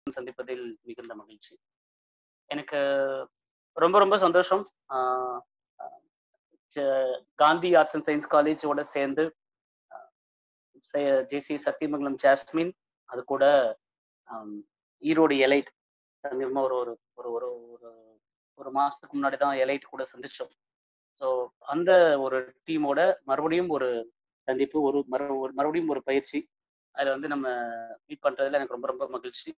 சந்திப்பதில் மிகுந்த மகிழ்ச்சி எனக்கு ரொம்ப ரொம்ப சந்தோஷம் ஆஹ் ஜ- காந்தி ஆர்ட்ஸ் அண்ட் சயின்ஸ் காலேஜோட சேர்ந்து ஜேசி சத்தியமங்கலம் ஜாஸ்மின் அது கூட ஆம், ஈரோடு எலைட் சமீபமா ஒரு ஒரு ஒரு ஒரு ஒரு ஒரு மாசத்துக்கு முன்னாடி தான் எலைட் கூட சந்திச்சோம் ஸோ அந்த ஒரு டீமோட மறுபடியும் ஒரு சந்திப்பு ஒரு மறு ஒரு மறுபடியும் ஒரு பயிற்சி அதில் வந்து நம்ம மீட் பண்றதுல எனக்கு ரொம்ப ரொம்ப மகிழ்ச்சி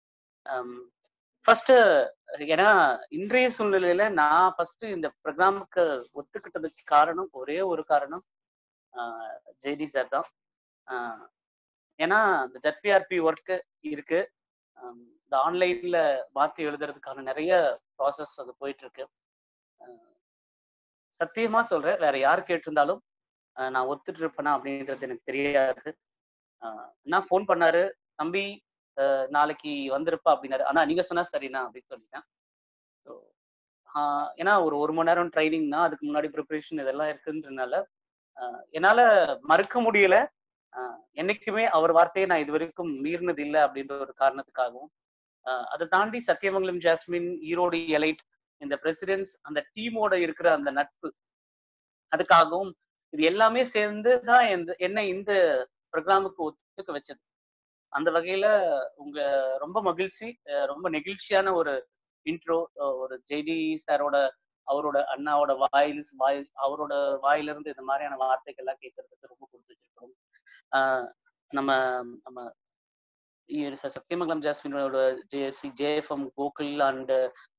ஃபர்ஸ்ட் ஏன்னா இன்றைய சூழ்நிலையில நான் ஃபர்ஸ்ட் இந்த ப்ரோக்ராமுக்கு ஒத்துக்கிட்டதுக்கு காரணம் ஒரே ஒரு காரணம் ஜெய்டி சார் தான் ஆஹ் ஏன்னா இந்த ஜட்பிஆர்பி ஒர்க்கு இருக்கு ஆம், இந்த ஆன்லைன்ல மாத்தி எழுதுறதுக்கான நிறைய ப்ராசஸ் அது போயிட்டு இருக்கு ஆஹ் சத்தியமா சொல்றேன் வேற யார் கேட்டிருந்தாலும் ஆஹ் நான் ஒத்துட்டு இருப்பேனா அப்படின்றது எனக்கு தெரியாது ஆஹ் நான் ஃபோன் பண்ணாரு தம்பி ஆஹ் நாளைக்கு வந்திருப்பா அப்படின்னாரு ஆனா நீங்க சொன்னா சரிண்ணா அப்படின்னு சொல்லிட்டேன் ஸோ ஏன்னா ஒரு ஒரு மணி நேரம் ட்ரைனிங்னா அதுக்கு முன்னாடி ப்ரிப்பரேஷன் இதெல்லாம் இருக்குன்றதுனால ஆஹ் என்னால மறுக்க முடியல ஆஹ் என்னைக்குமே அவர் வார்த்தையை நான் இது வரைக்கும் மீறினது இல்லை அப்படின்ற ஒரு காரணத்துக்காகவும் ஆஹ் அதை தாண்டி சத்தியமங்கலம் ஜாஸ்மின் ஈரோடு எலைட் இந்த பிரசிடென்ட்ஸ் அந்த டீமோட இருக்கிற அந்த நட்பு அதுக்காகவும் இது எல்லாமே சேர்ந்து தான் இந்த- என்ன இந்த ப்ரோக்ராமுக்கு ஒத்துக்க வச்சது அந்த வகையில உங்க ரொம்ப மகிழ்ச்சி அஹ் ரொம்ப நெகிழ்ச்சியான ஒரு இன்ட்ரோ ஒரு ஜெய்டி சாரோட அவரோட அண்ணாவோட வாயில் வாய் அவரோட வாயிலிருந்து இந்த மாதிரியான வார்த்தைகள் எல்லாம் கேட்கறதுக்கு ரொம்ப கொடுத்து வச்சிருக்கிறோம் ஆஹ் நம்ம நம்ம இ- ச- சத்தியமங்கலம் ஜாஸ்மினோட ஜேஎஸ்சி ஜேஎஃப்எம் கோகுல் அண்ட்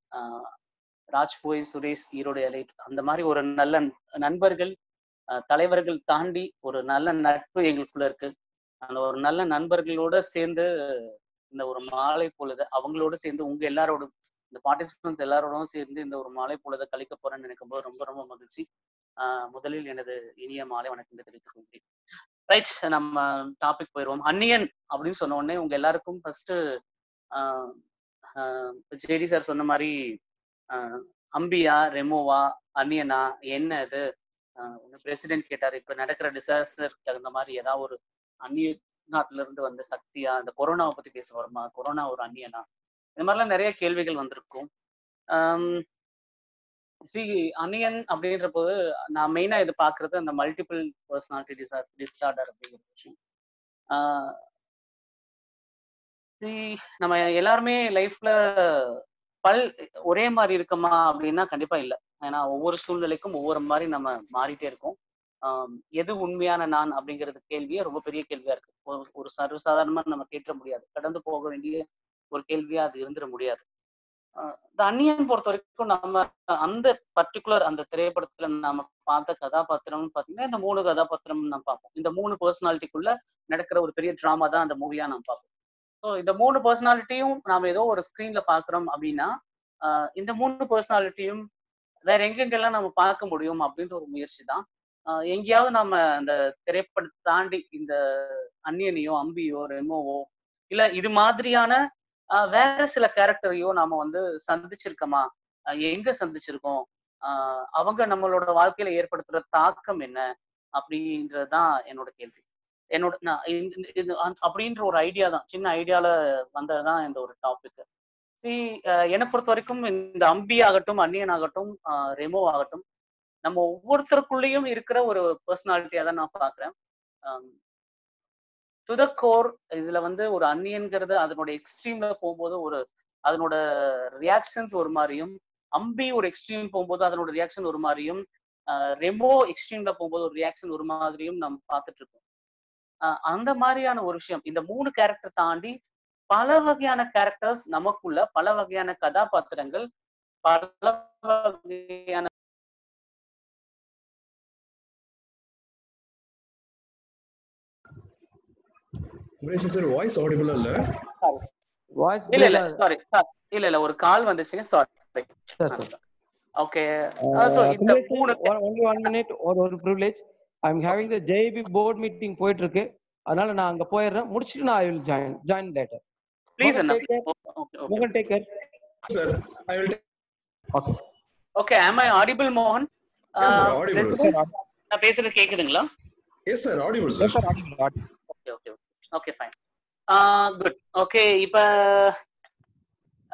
ராஜ்போய் சுரேஷ் ஈரோடு எலைட் அந்த மாதிரி ஒரு நல்ல நண்பர்கள் ஆஹ் தலைவர்கள் தாண்டி ஒரு நல்ல நட்பு எங்களுக்குள்ள இருக்கு அந்த ஒரு நல்ல நண்பர்களோட சேர்ந்து இந்த ஒரு மாலை பொழுது அவங்களோட சேர்ந்து உங்க எல்லாரோடும் இந்த பார்ட்டிசிபென்ட்ஸ் எல்லாரோடும் சேர்ந்து இந்த ஒரு மாலை பொழுதை கழிக்க போறேன்னு நினைக்கும் போது ரொம்ப ரொம்ப மகிழ்ச்சி ஆஹ் முதலில் எனது இனிய மாலை வணக்கத்தை தெரிவித்துக் கொள்கிறேன் ரைட் நம்ம டாபிக் போயிடுவோம் அந்நியன் அப்படின்னு சொன்ன உடனே உங்க எல்லாருக்கும் ஃபர்ஸ்ட் ஜேடி சார் சொன்ன மாதிரி ஆஹ் அம்பியா ரெமோவா அந்நியனா என்ன இது பிரசிடென்ட் கேட்டாரு இப்ப நடக்கிற டிசாஸ்டருக்கு தகுந்த மாதிரி ஏதாவது ஒரு அந்நிய நாட்டுல இருந்து வந்த சக்தியா இந்த கொரோனாவை பத்தி பேச வருமா கொரோனா ஒரு அந்நியனா இந்த மாதிரிலாம் நிறைய கேள்விகள் வந்திருக்கும் சி அனியன் அப்படின்ற போது நான் மெயினா இது பாக்குறது அந்த மல்டிபிள் பர்சனாலிட்டி டிசார் டிஸார்டர் அப்படிங்கிற விஷயம் ஆஹ் see, நம்ம எல்லாருமே லைஃப்ல பல் ஒரே மாதிரி இருக்கமா அப்படின்னா கண்டிப்பா இல்லை ஏன்னா ஒவ்வொரு சூழ்நிலைக்கும் ஒவ்வொரு மாதிரி நம்ம மாறிட்டே இருக்கோம் ஆஹ் எது உண்மையான நான் அப்படிங்கிறது கேள்வியே ரொம்ப பெரிய கேள்வியா இருக்கு ஒரு- ஒரு சர்வசாதாரணமா நம்ம கேட்ட முடியாது கடந்து போக வேண்டிய ஒரு கேள்வியா அது இருந்துட முடியாது இந்த அந்நியன் பொறுத்த வரைக்கும் நம்ம அந்த பர்டிகுலர் அந்த திரைப்படத்துல நாம பார்த்த கதாபாத்திரம் பாத்தீங்கன்னா இந்த மூணு கதாபாத்திரம் நம்ம பார்ப்போம் இந்த மூணு பர்சனாலிட்டிக்குள்ள நடக்கிற ஒரு பெரிய டிராமா தான் அந்த மூவியா நம்ம பார்ப்போம் ஸோ இந்த மூணு பர்சனாலிட்டியும் நாம ஏதோ ஒரு ஸ்கிரீன்ல பாக்குறோம் அப்படின்னா ஆஹ் இந்த மூணு பர்சனாலிட்டியும் வேற எங்கெங்கெல்லாம் நம்ம பார்க்க முடியும் அப்படின்ற ஒரு முயற்சி தான் ஆஹ் எங்கேயாவது நம்ம அந்த திரைப்படத்தை தாண்டி இந்த அந்நியனையோ அம்பியோ ரெமோவோ இல்ல இது மாதிரியான ஆஹ் வேற சில கேரக்டரையோ நாம வந்து சந்திச்சிருக்கோமா ஆஹ் எங்க சந்திச்சிருக்கோம் ஆஹ் அவங்க நம்மளோட வாழ்க்கையில ஏற்படுத்துற தாக்கம் என்ன அப்படின்றதுதான் என்னோட கேள்வி என்னோட நான் இந்த- இந்த- இது அந்த- அப்படின்ற ஒரு ஐடியா தான் சின்ன ஐடியால வந்ததுதான் இந்த ஒரு டாபிக் சி என்னை பொறுத்த வரைக்கும் இந்த அம்பி ஆகட்டும் அந்நியன் ஆகட்டும் ஆஹ் ரெமோ ஆகட்டும் நம்ம ஒவ்வொருத்தருக்குள்ளேயும் இருக்கிற ஒரு பர்சனாலிட்டியா தான் நான் பாக்குறேன் டு த கோர் இதுல வந்து ஒரு அந்நியன்கிறது அதனோட எக்ஸ்ட்ரீம்ல போகும்போது ஒரு அதனோட ரியாக்ஷன்ஸ் ஒரு மாதிரியும் அம்பி ஒரு எக்ஸ்ட்ரீம் போகும்போது அதனோட ரியாக்ஷன் ஒரு மாதிரியும் ரெமோ எக்ஸ்ட்ரீம்ல போகும்போது ஒரு ரியாக்ஷன் ஒரு மாதிரியும் நம்ம பார்த்துட்டு இருக்கோம் ஆஹ் அந்த மாதிரியான ஒரு விஷயம் இந்த மூணு கேரக்டர் தாண்டி பல வகையான கேரக்டர்ஸ் நமக்குள்ள பல வகையான கதாபாத்திரங்கள் பல வகையான குமரேஷ் சார் வாய்ஸ் ஆடிபிளா இல்ல வாய்ஸ் இல்ல இல்ல சாரி இல்ல இல்ல ஒரு கால் வந்துச்சுங்க sorry sir sir okay so இந்த மூணு ஒன்லி ஒன் மினிட் ஒரு ஒரு privilege I am having the JP board meeting போயிட்டு இருக்கு அதனால நான் அங்க போயிடுறேன் முடிச்சிட்டு நான் I will join join later please அண்ணா take care. ஓகே மோகன் take care sir I will okay okay am i audible மோகன் Yes, sir, ஆஹ் audible. president, நான் பேசுறது கேக்குதுங்களா yes sir audible sir okay okay okay fine good okay இப்ப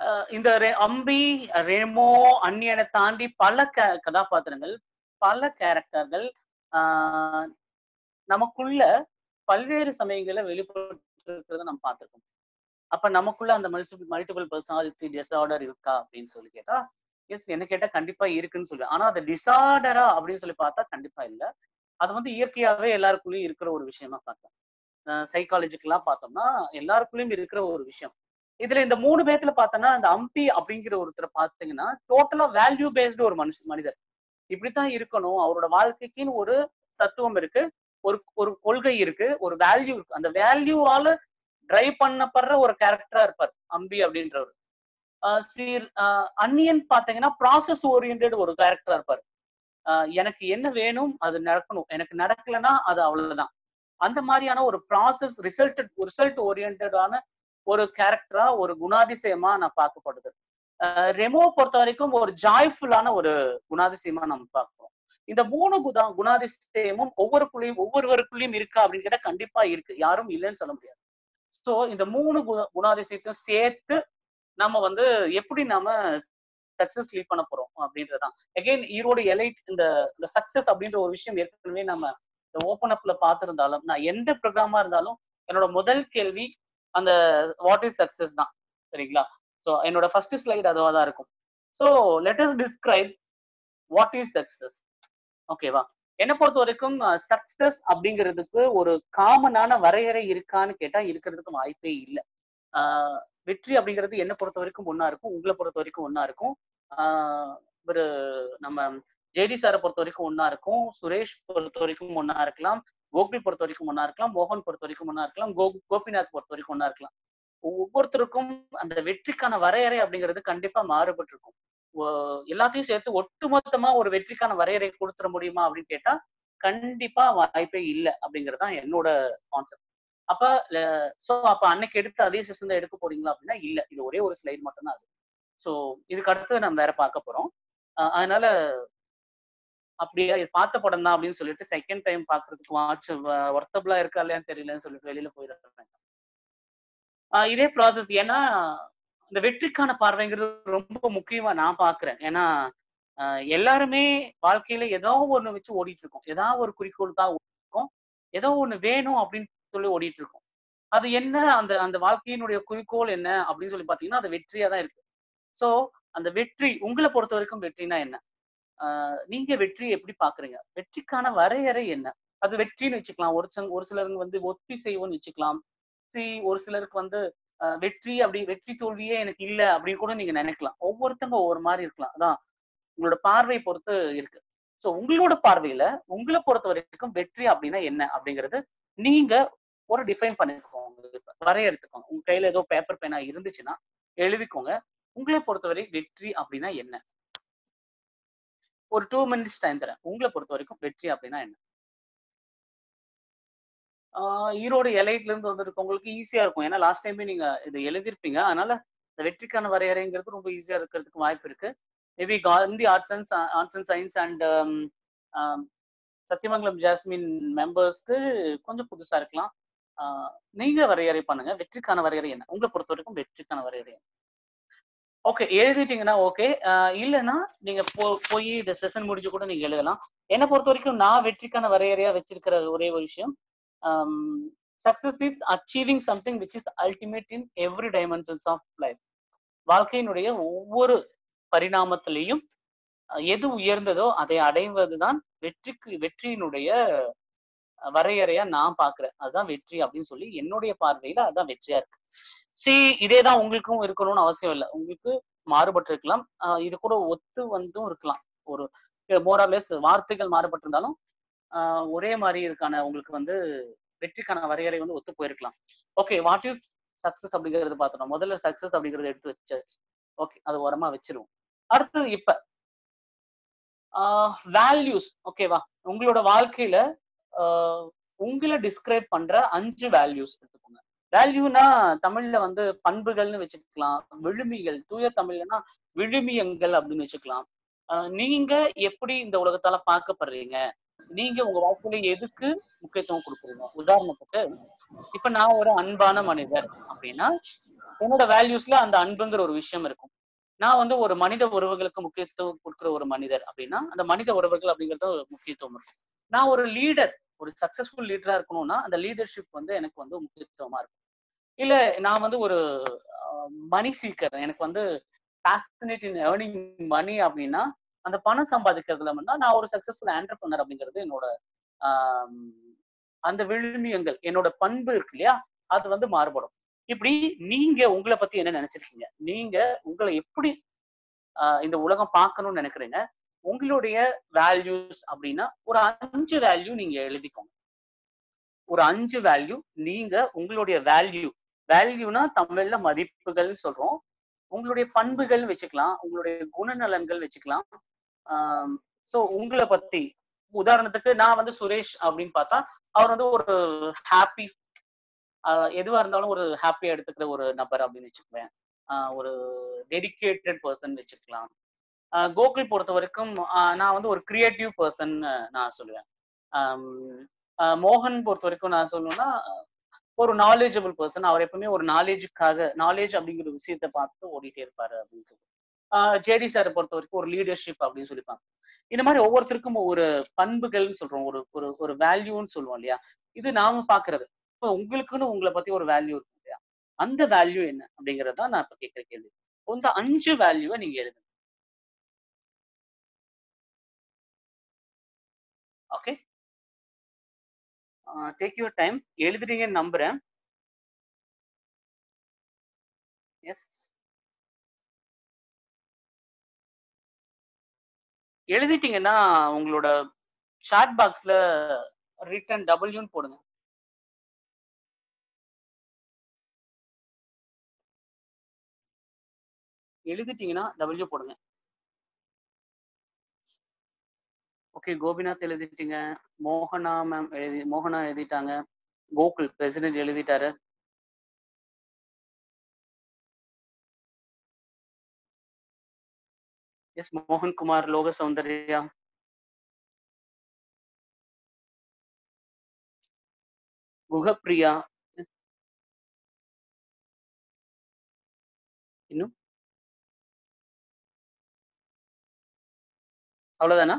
அஹ் இந்த ரெ- அம்பி ரெமோ அந்நியனை தாண்டி பல க- கதாபாத்திரங்கள் பல கேரக்டர்கள் ஆஹ் நமக்குள்ள பல்வேறு சமயங்களை வெளிப்பட்டு நம்ம பார்த்திருக்கோம் அப்ப நமக்குள்ள அந்த மல்டிபிள் மல்டிபிள் பர்சனாலிட்டி டிசார்டர் இருக்கா அப்படின்னு சொல்லி கேட்டா எஸ் என்ன கேட்டா கண்டிப்பா இருக்குன்னு சொல்லுவேன் ஆனா அது டிசார்டரா அப்படின்னு சொல்லி பார்த்தா கண்டிப்பா இல்ல அது வந்து இயற்கையாவே எல்லாருக்குள்ளயும் இருக்கிற ஒரு விஷயமா பார்த்தேன் சைக்காலஜிக்கெல்லாம் பார்த்தோம்னா எல்லாருக்குள்ளயும் இருக்கிற ஒரு விஷயம் இதுல இந்த மூணு பேத்துல பார்த்தோம்னா இந்த அம்பி அப்படிங்கிற ஒருத்தரை பார்த்தீங்கன்னா டோட்டலா வேல்யூ பேஸ்டு ஒரு மனுஷ மனிதர் இப்படித்தான் இருக்கணும் அவரோட வாழ்க்கைக்குன்னு ஒரு தத்துவம் இருக்கு ஒரு ஒரு கொள்கை இருக்கு ஒரு வேல்யூ இருக்கு அந்த வேல்யூவால டிரைவ் பண்ணப்படுற ஒரு கேரக்டரா இருப்பார் அம்பி அப்படின்றவர் ஆஹ் ஸ்ரீ- ஆஹ் அன்னியன் பாத்தீங்கன்னா ப்ராசஸ் ஓரியன்ட் ஒரு கேரக்டரா இருப்பார் ஆஹ் எனக்கு என்ன வேணும் அது நடக்கணும் எனக்கு நடக்கலைன்னா அது அவ்வளவுதான் அந்த மாதிரியான ஒரு ப்ராசஸ் ரிசல்ட் ரிசல்ட் ஓரியன்டான ஒரு கேரக்டரா ஒரு குணாதிசயமா நான் பார்க்கப்படுது ஆஹ் ரெமோ பொறுத்த வரைக்கும் ஒரு ஜாய்ஃபுல்லான ஒரு குணாதிசயமா நம்ம பார்க்கிறோம் இந்த மூணு குதா குணாதிசயமும் ஒவ்வொருக்குள்ளேயும் ஒவ்வொருவருக்குள்ளேயும் இருக்கா அப்படின்னு கேட்டா கண்டிப்பா இருக்கு யாரும் இல்லைன்னு சொல்ல முடியாது சோ இந்த மூணு குண- குணாதிசயத்தையும் சேர்த்து நம்ம வந்து எப்படி நாம சக்சஸ் லீட் பண்ண போறோம் அப்படின்றதுதான் அகைன் ஈரோடு எலைட் இந்த இந்த சக்சஸ் அப்படின்ற ஒரு விஷயம் ஏற்கனவே நம்ம இந்த ஓப்பன் அப்ல பார்த்திருந்தாலும் நான் எந்த ப்ரோக்ராமா இருந்தாலும் என்னோட முதல் கேள்வி அந்த வாட் இஸ் சக்சஸ் தான் சரிங்களா ஸோ என்னோட ஃபர்ஸ்ட் ஸ்லைடு அதுவா தான் இருக்கும் so let us describe what is success ஓகேவா என்னை பொறுத்த வரைக்கும் சக்சஸ் அப்படிங்கிறதுக்கு ஒரு காமனான வரையறை இருக்கான்னு கேட்டா இருக்கிறதுக்கு வாய்ப்பே இல்லை வெற்றி அப்படிங்கிறது என்னை பொறுத்த வரைக்கும் ஒண்ணா இருக்கும் உங்களை பொறுத்த வரைக்கும் ஒண்ணா இருக்கும் ஆஹ் ஒரு நம்ம ஜேடி சாரை பொறுத்த வரைக்கும் ஒண்ணா இருக்கும் சுரேஷ் பொறுத்த வரைக்கும் ஒண்ணா இருக்கலாம் கோகுல் பொறுத்த வரைக்கும் ஒண்ணா இருக்கலாம் மோகன் பொறுத்த வரைக்கும் ஒண்ணா இருக்கலாம் கோ கோபிநாத் பொறுத்த வரைக்கும் ஒண்ணா இருக்கலாம் ஒவ்வொருத்தருக்கும் அந்த வெற்றிக்கான வரையறை அப்படிங்கிறது கண்டிப்பா மாறுபட்டு இருக்கும் ஒ- எல்லாத்தையும் சேர்த்து ஒட்டுமொத்தமா ஒரு வெற்றிக்கான வரையறை கொடுத்துட முடியுமா அப்படின்னு கேட்டா கண்டிப்பா வாய்ப்பே இல்லை அப்படிங்கறதுதான் என்னோட கான்செப்ட் அப்ப சோ அப்ப அன்னைக்கு எடுத்த அதே செஷன் தான் எடுக்க போறீங்களா அப்படின்னா இல்ல இது ஒரே ஒரு ஸ்லைடு மட்டும் தான் அது சோ இதுக்கு அடுத்து நம்ம வேற பார்க்க போறோம் அஹ் அதனால அப்படியா இது பார்த்த படம் தான் அப்படின்னு சொல்லிட்டு செகண்ட் டைம் பாக்குறதுக்கு வாட்ச் ஒர்த்தபிளா இருக்கா இல்லையான்னு தெரியலன்னு சொல்லிட்டு வெளியில போயிடுறேன் ஆஹ் இதே ப்ராசஸ் ஏன்னா இந்த வெற்றிக்கான பார்வைங்கிறது ரொம்ப முக்கியமா நான் பாக்குறேன் ஏன்னா ஆஹ் எல்லாருமே வாழ்க்கையில ஏதோ ஒண்ணு வச்சு ஓடிட்டு இருக்கோம் ஏதாவது ஒரு குறிக்கோள் தான் இருக்கும் ஏதோ ஒண்ணு வேணும் அப்படின்னு சொல்லி ஓடிட்டு இருக்கோம் அது என்ன அந்த அந்த வாழ்க்கையினுடைய குறிக்கோள் என்ன அப்படின்னு சொல்லி பாத்தீங்கன்னா அது வெற்றியா தான் இருக்கு சோ அந்த வெற்றி உங்களை பொறுத்த வரைக்கும் வெற்றினா என்ன ஆஹ் நீங்க வெற்றி எப்படி பாக்குறீங்க வெற்றிக்கான வரையறை என்ன அது வெற்றின்னு வச்சுக்கலாம் ஒரு சில ஒரு சிலருக்கு வந்து ஒத்தி செய்வோம்னு வச்சுக்கலாம் சி ஒரு சிலருக்கு வந்து ஆஹ் வெற்றி அப்படி வெற்றி தோல்வியே எனக்கு இல்ல அப்படின்னு கூட நீங்க நினைக்கலாம் ஒவ்வொருத்தங்க ஒவ்வொரு மாதிரி இருக்கலாம் அதான் உங்களோட பார்வை பொறுத்து இருக்கு சோ உங்களோட பார்வையில உங்களை பொறுத்த வரைக்கும் வெற்றி அப்படின்னா என்ன அப்படிங்கிறது நீங்க ஒரு டிஃபைன் பண்ணிக்கோங்க வரையறுத்துக்கோங்க உங்க கையில ஏதோ பேப்பர் பேனா இருந்துச்சுன்னா எழுதிக்கோங்க உங்களை பொறுத்தவரை வெற்றி அப்படின்னா என்ன ஒரு டூ மினிட்ஸ் டைம் தரேன் உங்களை பொறுத்த வரைக்கும் வெற்றி அப்படின்னா என்ன ஆஹ் ஈரோடு எலைட்ல இருந்து வந்திருக்கவங்களுக்கு ஈஸியா இருக்கும் ஏன்னா லாஸ்ட் டைமே நீங்க இது எழுதிருப்பீங்க அதனால இந்த வெற்றிக்கான வரையறைங்கிறது ரொம்ப ஈஸியா இருக்கிறதுக்கு வாய்ப்பு இருக்கு maybe Gandhi arts and arts and science and Sathyamangalam jasmine மெம்பர்ஸ்க்கு கொஞ்சம் புதுசா இருக்கலாம் ஆஹ் நீங்க வரையறை பண்ணுங்க வெற்றிக்கான வரையறை என்ன உங்களை பொறுத்த வரைக்கும் வெற்றிக்கான வரையறை ஓகே எழுதிட்டீங்கன்னா ஓகே இல்லைன்னா நீங்க போ போய் இந்த செஷன் முடிஞ்சு கூட நீங்க எழுதலாம் என்னை பொறுத்த வரைக்கும் நான் வெற்றிக்கான வரையறையா வச்சிருக்கிற ஒரே ஒரு விஷயம் success is achieving something which is ultimate in every dimensions of life வாழ்க்கையினுடைய ஒவ்வொரு பரிணாமத்திலையும் அஹ், எது உயர்ந்ததோ அதை அடைவதுதான் வெற்றிக்கு வெற்றியினுடைய அஹ், வரையறையா நான் பாக்குறேன் அதுதான் வெற்றி அப்படின்னு சொல்லி என்னுடைய பார்வையில அதுதான் வெற்றியா இருக்கு சி இதேதான் உங்களுக்கும் இருக்கணும்னு அவசியம் இல்லை உங்களுக்கு மாறுபட்டு இருக்கலாம் அஹ், இது கூட ஒத்து வந்தும் இருக்கலாம் ஒரு மோரார்லெஸ் வார்த்தைகள் மாறுபட்டிருந்தாலும் ஆஹ் ஒரே மாதிரி இருக்கான உங்களுக்கு வந்து வெற்றிக்கான வரையறை வந்து ஒத்து போயிருக்கலாம் ஓகே வாட் இஸ் சக்சஸ் அப்படிங்கறது பார்த்தோம் முதல்ல சக்சஸ் அப்படிங்கறத எடுத்து வச்சாச்சு ஓகே அது ஓரமா வச்சிருவோம் அடுத்தது இப்ப வேல்யூஸ் ஓகேவா உங்களோட வாழ்க்கையில ஆஹ் உங்களை டிஸ்கிரைப் பண்ற அஞ்சு வேல்யூஸ் எடுத்துக்கோங்க வேல்யூனா தமிழ்ல வந்து பண்புகள்னு வச்சுக்கலாம் விழுமிகள் தூய தமிழ்லனா விழுமியங்கள் அப்படின்னு வச்சுக்கலாம் ஆஹ் நீங்க எப்படி இந்த உலகத்தால பார்க்கப்படுறீங்க நீங்க உங்க வாழ்க்கையில எதுக்கு முக்கியத்துவம் கொடுக்குறீங்க உதாரணத்துக்கு இப்ப நான் ஒரு அன்பான மனிதர் அப்படின்னா என்னோட வேல்யூஸ்ல அந்த அன்புங்கிற ஒரு விஷயம் இருக்கும் நான் வந்து ஒரு மனித உறவுகளுக்கு முக்கியத்துவம் கொடுக்குற ஒரு மனிதர் அப்படின்னா அந்த மனித உறவுகள் அப்படிங்கிறது ஒரு முக்கியத்துவம் இருக்கும் நான் ஒரு லீடர் ஒரு சக்சஸ்ஃபுல் லீடரா இருக்கணும்னா அந்த லீடர்ஷிப் வந்து எனக்கு வந்து முக்கியத்துவமா இருக்கும் இல்ல நான் வந்து ஒரு மணி சீக்கர் எனக்கு வந்து பேசினேட் இன் ஏர்னிங் மணி அப்படின்னா அந்த பணம் சம்பாதிக்கிறதுல வந்து நான் ஒரு சக்சஸ்ஃபுல் ஆண்டர்பனர் அப்படிங்கிறது என்னோட ஆம், அந்த விழுமியங்கள் என்னோட பண்பு இருக்கு இல்லையா அது வந்து மாறுபடும் இப்படி நீங்க உங்களை பத்தி என்ன நினைச்சிருக்கீங்க நீங்க உங்களை எப்படி ஆஹ், இந்த உலகம் பார்க்கணும்னு நினைக்கிறீங்க உங்களுடைய வேல்யூஸ் அப்படின்னா ஒரு அஞ்சு வேல்யூ நீங்க எழுதிக்கோங்க ஒரு அஞ்சு வேல்யூ நீங்க உங்களுடைய வேல்யூ வேல்யூனா தமிழ்ல மதிப்புகள்னு சொல்றோம் உங்களுடைய பண்புகள் வச்சுக்கலாம் உங்களுடைய குணநலன்கள் வச்சுக்கலாம் சோ உங்களை பத்தி உதாரணத்துக்கு நான் வந்து சுரேஷ் அப்படின்னு பார்த்தா அவர் வந்து ஒரு ஹாப்பி எதுவா இருந்தாலும் ஒரு ஹாப்பியா எடுத்துக்கிற ஒரு நபர் அப்படின்னு வச்சுக்குவேன் ஆஹ் ஒரு டெடிகேட்டட் பர்சன் வச்சுக்கலாம் ஆஹ் கோகுல் பொறுத்த வரைக்கும் ஆஹ் நான் வந்து ஒரு கிரியேட்டிவ் பர்சன் நான் சொல்லுவேன் ஆம், ஆஹ் மோகன் பொறுத்த வரைக்கும் நான் சொல்லணும்னா ஒரு நாலேஜபிள் பர்சன் அவர் எப்பவுமே ஒரு நாலேஜுக்காக நாலேஜ் அப்படிங்கிற விஷயத்த பார்த்து ஓடிட்டே இருப்பாரு அப்படின்னு சொல்லி ஜேடி சாரை பொறுத்த வரைக்கும் ஒரு லீடர்ஷிப் அப்படின்னு சொல்லிப்பாங்க இந்த மாதிரி ஒவ்வொருத்தருக்கும் ஒரு பண்புகள்னு சொல்றோம் ஒரு ஒரு ஒரு வேல்யூன்னு சொல்லுவோம் இல்லையா இது நாம பாக்குறது இப்போ உங்களுக்குன்னு உங்களை பத்தி ஒரு வேல்யூ இருக்கும் இல்லையா அந்த வேல்யூ என்ன அப்படிங்கறது தான் நான் இப்ப கேட்கிற கேள்வி இந்த அஞ்சு வேல்யூவை நீங்க எழுதுங்க ஓகே டேக் யூர் டைம் எழுதுறீங்கன்னு நம்புறேன் எஸ் எழுதிட்டீங்கன்னா உங்களோட சாட் பாக்ஸ்ல ரிட்டன் டபிள்யூன்னு போடுங்க எழுதிட்டீங்கன்னா டபிள்யூ போடுங்க ஓகே கோபிநாத் எழுதிட்டீங்க மோகனா மேம் எழுதி மோகனா எழுதிட்டாங்க கோகுல் பிரசிடென்ட் எழுதிட்டாரு எஸ் மோகன் குமார் லோக சௌந்தர்யா குகப்பிரியா இன்னும் அவ்வளவுதானா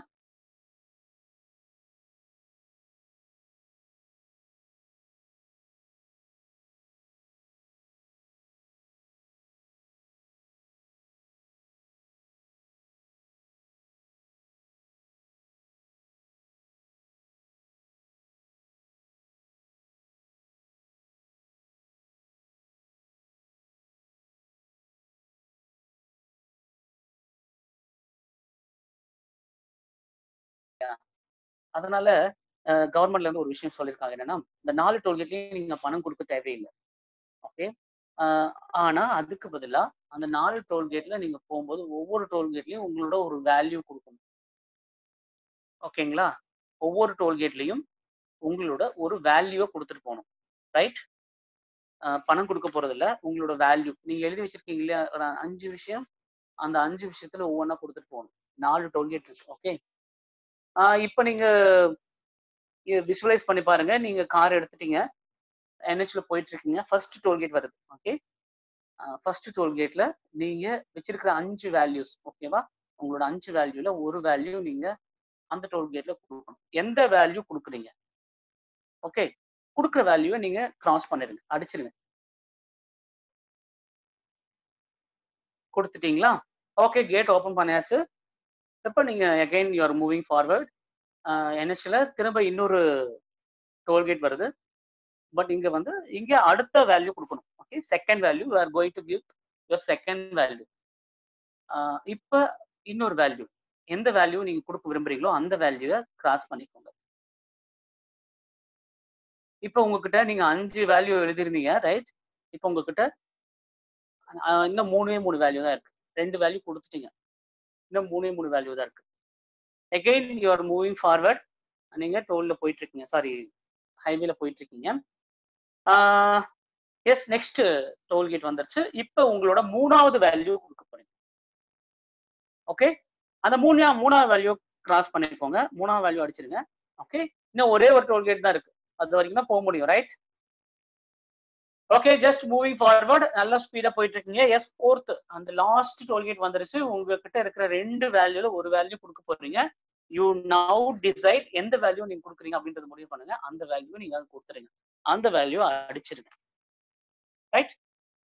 அதனால கவர்மெண்ட்ல இருந்து ஒரு விஷயம் சொல்லியிருக்காங்க என்னன்னா இந்த நாலு டோல்கேட்லயும் நீங்க பணம் கொடுக்க தேவையில்லை ஓகே ஆனா அதுக்கு பதிலா அந்த நாலு டோல்கேட்ல நீங்க போகும்போது ஒவ்வொரு டோல்கேட்லயும் உங்களோட ஒரு வேல்யூ கொடுக்கணும் ஓகேங்களா ஒவ்வொரு டோல்கேட்லயும் உங்களோட ஒரு வேல்யூவை கொடுத்துட்டு போகணும் ரைட் பணம் கொடுக்க போறது இல்ல உங்களோட வேல்யூ நீங்க எழுதி வச்சிருக்கீங்க இல்லையா ஒரு அஞ்சு விஷயம் அந்த அஞ்சு விஷயத்துல ஒவ்வொன்றா கொடுத்துட்டு போகணும் நாலு டோல்கேட் இருக்கு ஓகே இப்போ நீங்க விசுவலைஸ் பண்ணி பாருங்க நீங்க கார் எடுத்துட்டீங்க என்ஹெச்ல போயிட்டு இருக்கீங்க ஃபர்ஸ்ட் டோல்கேட் வருது ஓகே ஃபர்ஸ்ட் டோல்கேட்ல நீங்க வச்சிருக்கிற அஞ்சு வேல்யூஸ் ஓகேவா உங்களோட அஞ்சு வேல்யூல ஒரு வேல்யூ நீங்க அந்த டோல்கேட்ல கொடுக்கணும் எந்த வேல்யூ கொடுக்குறீங்க ஓகே கொடுக்குற வேல்யூவை நீங்க கிராஸ் பண்ணிடுங்க அடிச்சிருங்க கொடுத்துட்டீங்களா ஓகே கேட் ஓப்பன் பண்ணியாச்சு இப்போ நீங்க again you are moving forward என்ஹெச்ல திரும்ப இன்னொரு டோல்கேட் வருது பட் இங்க வந்து இங்க அடுத்த வேல்யூ கொடுக்கணும் okay second value you are going to give your second value இப்போ இன்னொரு வேல்யூ எந்த வேல்யூ நீங்க கொடுக்க விரும்புறீங்களோ அந்த வேல்யூவை கிராஸ் பண்ணிக்கோங்க இப்போ உங்ககிட்ட நீங்க அஞ்சு வேல்யூ எழுதிருந்தீங்க ரைட் இப்போ உங்ககிட்ட இன்னும் மூணே மூணு வேல்யூ தான் இருக்கு ரெண்டு வேல்யூ கொடுத்துட்டீங்க இன்னும் மூணே மூணு வேல்யூ தான் இருக்கு again you are moving forward நீங்க டோல்ல போயிட்டு இருக்கீங்க சாரி ஹைவேல போயிட்டு இருக்கீங்க எஸ் நெக்ஸ்ட் டோல்கேட் வந்துருச்சு இப்போ உங்களோட மூணாவது வேல்யூ கொடுக்க போறீங்க ஓகே அந்த மூணா மூணாவது வேல்யூ கிராஸ் பண்ணிக்கோங்க மூணாவது வேல்யூ அடிச்சிருங்க ஓகே இன்னும் ஒரே ஒரு டோல்கேட் தான் இருக்கு அது வரைக்கும் தான் போக முடியும் right okay just moving forward நல்லா ஸ்பீடா போயிட்டு இருக்கீங்க எஸ் ஃபோர்த் அந்த லாஸ்ட் டோல்கேட் வந்துருச்சு உங்ககிட்ட இருக்கிற ரெண்டு வேல்யூல ஒரு வேல்யூ கொடுக்க போறீங்க யூ நவ் டிசைட் எந்த வேல்யூ நீங்க கொடுக்குறீங்க அப்படின்றத முடிவு பண்ணுங்க அந்த வேல்யூ நீங்க அங்க கொடுத்துருங்க அந்த வேல்யூ அடிச்சிருங்க right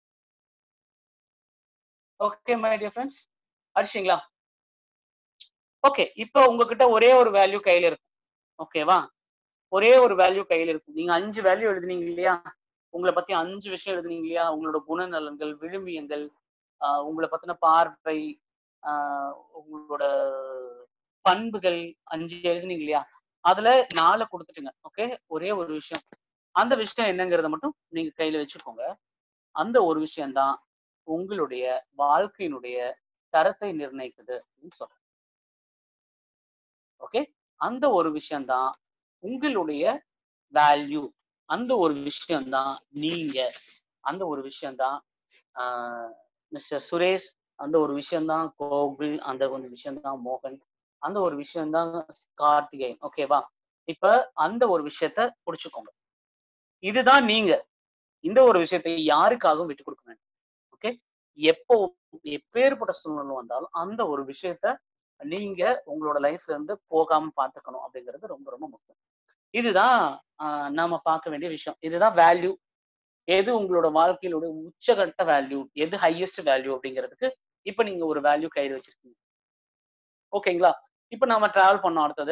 okay my dear friends அடிச்சிங்களா ஓகே இப்போ உங்ககிட்ட ஒரே ஒரு வேல்யூ கையில இருக்கும் ஓகேவா ஒரே ஒரு வேல்யூ கையில இருக்கும் நீங்க அஞ்சு வேல்யூ எழுதுனீங்க இல்லையா உங்களை பத்தி அஞ்சு விஷயம் எழுதுனீங்க இல்லையா உங்களோட குணநலன்கள் விழுமியங்கள் ஆஹ் உங்களை பத்தின பார்வை ஆஹ் உங்களோட பண்புகள் அஞ்சு எழுதுனீங்க இல்லையா அதுல நாலு கொடுத்துட்டுங்க ஓகே ஒரே ஒரு விஷயம் அந்த விஷயம் என்னங்கிறத மட்டும் நீங்க கையில வச்சுக்கோங்க அந்த ஒரு விஷயம்தான் உங்களுடைய வாழ்க்கையினுடைய தரத்தை நிர்ணயிக்குது அப்படின்னு சொல்றேன் ஓகே அந்த ஒரு விஷயம்தான் உங்களுடைய வேல்யூ அந்த ஒரு விஷயம்தான் நீங்க அந்த ஒரு விஷயம்தான் மிஸ்டர் சுரேஷ் அந்த ஒரு விஷயம்தான் கோகுல் அந்த ஒரு விஷயம்தான் மோகன் அந்த ஒரு விஷயம்தான் கார்த்திகேயன் ஓகேவா இப்ப அந்த ஒரு விஷயத்த புடிச்சுக்கோங்க இதுதான் நீங்க இந்த ஒரு விஷயத்தை யாருக்காகவும் விட்டு கொடுக்க வேண்டாம் ஓகே எப்போ எப்பேற்பட்ட சூழ்நிலை வந்தாலும் அந்த ஒரு விஷயத்த நீங்க உங்களோட லைஃப்ல இருந்து போகாம பாத்துக்கணும் அப்படிங்கிறது ரொம்ப ரொம்ப முக்கியம் இதுதான் ஆஹ் நாம பார்க்க வேண்டிய விஷயம் இதுதான் வேல்யூ எது உங்களோட வாழ்க்கையிலோட உச்சகட்ட வேல்யூ எது ஹையஸ்ட் வேல்யூ அப்படிங்கிறதுக்கு இப்ப நீங்க ஒரு வேல்யூ கையில் வச்சிருக்கீங்க ஓகேங்களா இப்ப நாம டிராவல் பண்ணோம் அடுத்தது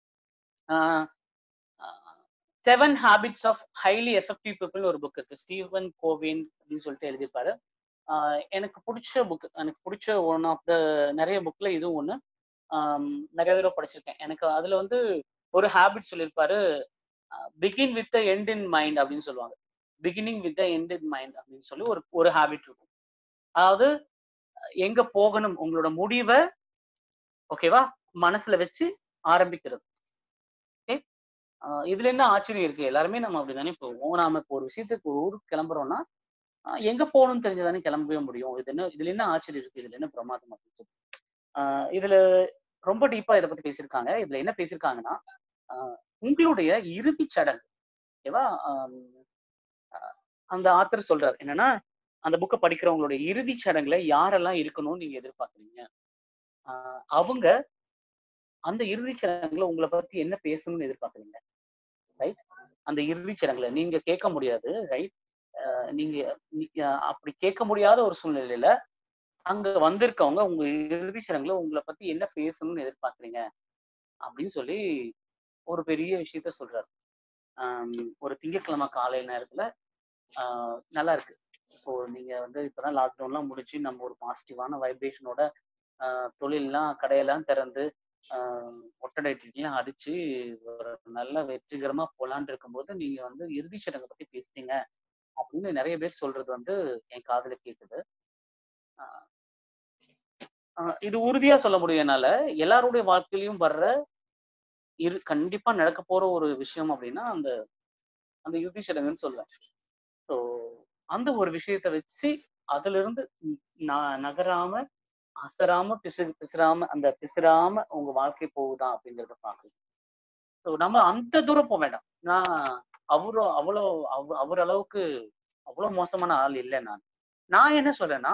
seven habits of highly effective people ஒரு புக் இருக்கு ஸ்டீவன் கோவின் அப்படின்னு சொல்லிட்டு எழுதியிருப்பாரு ஆஹ் எனக்கு பிடிச்ச புக் எனக்கு பிடிச்ச ஒன் ஆஃப் த நிறைய புக்ல இதுவும் ஒண்ணு ஆஹ் நிறைய தடவை படிச்சிருக்கேன் எனக்கு அதுல வந்து ஒரு ஹேபிட் சொல்லியிருப்பாரு begin with the end in mind அப்படின்னு சொல்லுவாங்க beginning with the end in mind அப்படின்னு சொல்லி ஒரு ஒரு ஹேபிட் இருக்கும் அதாவது எங்க போகணும் உங்களோட முடிவை ஓகேவா மனசுல வச்சு ஆரம்பிக்கிறது ஓகே இதுல என்ன ஆச்சரியம் இருக்கு எல்லாருமே நம்ம அப்படிதானே போவோம் நாம இப்போ ஒரு விஷயத்துக்கு ஒரு ஊருக்கு கிளம்புறோம்னா ஆஹ் எங்க போகணும்னு தெரிஞ்சுதானே கிளம்பவே முடியும் இது என்ன இதுல என்ன ஆச்சரியம் இருக்கு இதுல என்ன பிரமாதம் அப்படின்னு சொல்லி ஆஹ் இதுல ரொம்ப டீப்பா இதை பத்தி பேசியிருக்காங்க இதுல என்ன பேசியிருக்காங்கன்னா ஆஹ் உங்களுடைய இறுதி சடங்கு ஓகேவா அந்த ஆத்தர் சொல்றாரு என்னன்னா அந்த புக்கை படிக்கிறவங்களுடைய இறுதி சடங்குல யாரெல்லாம் இருக்கணும்னு நீங்க எதிர்பார்க்குறீங்க ஆஹ் அவங்க அந்த இறுதி சடங்குல உங்களை பத்தி என்ன பேசணும்னு எதிர்பார்க்குறீங்க ரைட் அந்த இறுதி சடங்குல நீங்க கேட்க முடியாது ரைட் நீங்க அப்படி கேட்க முடியாத ஒரு சூழ்நிலையில அங்க வந்திருக்கவங்க உங்க இறுதி சடங்குல உங்களை பத்தி என்ன பேசணும்னு எதிர்பார்க்குறீங்க அப்படின்னு சொல்லி ஒரு பெரிய விஷயத்த சொல்றாரு ஒரு திங்கட்கிழமை காலை நேரத்துல நல்லா இருக்கு ஸோ நீங்க வந்து இப்பதான் லாக்டவுன்லாம் முடிச்சு நம்ம ஒரு பாசிட்டிவான வைப்ரேஷனோட தொழிலெல்லாம் கடையெல்லாம் திறந்து ஒட்டடைட்லாம் அடிச்சு ஒரு நல்ல வெற்றிகரமா போலான் இருக்கும்போது நீங்க வந்து இறுதி சடங்கை பத்தி பேசுறீங்க அப்படின்னு நிறைய பேர் சொல்றது வந்து என் காதுல கேக்குது இது உறுதியா சொல்ல முடியும் என்னால எல்லாருடைய வாழ்க்கையிலயும் வர்ற இரு கண்டிப்பா நடக்க போற ஒரு விஷயம் அப்படின்னா அந்த அந்த இறுதி சடங்குன்னு சொல்லுவேன் ஸோ அந்த ஒரு விஷயத்த வச்சு அதுல இருந்து நான் நகராம அசராம பிசு பிசுறாம அந்த பிசுறாம உங்க வாழ்க்கை போகுதா அப்படிங்கறத பாக்குது ஸோ நம்ம அந்த தூரம் போக வேண்டாம் நான் அவரோ அவ்வளோ அவ அவர் அளவுக்கு அவ்வளோ மோசமான ஆள் இல்லை நான் நான் என்ன சொல்றேன்னா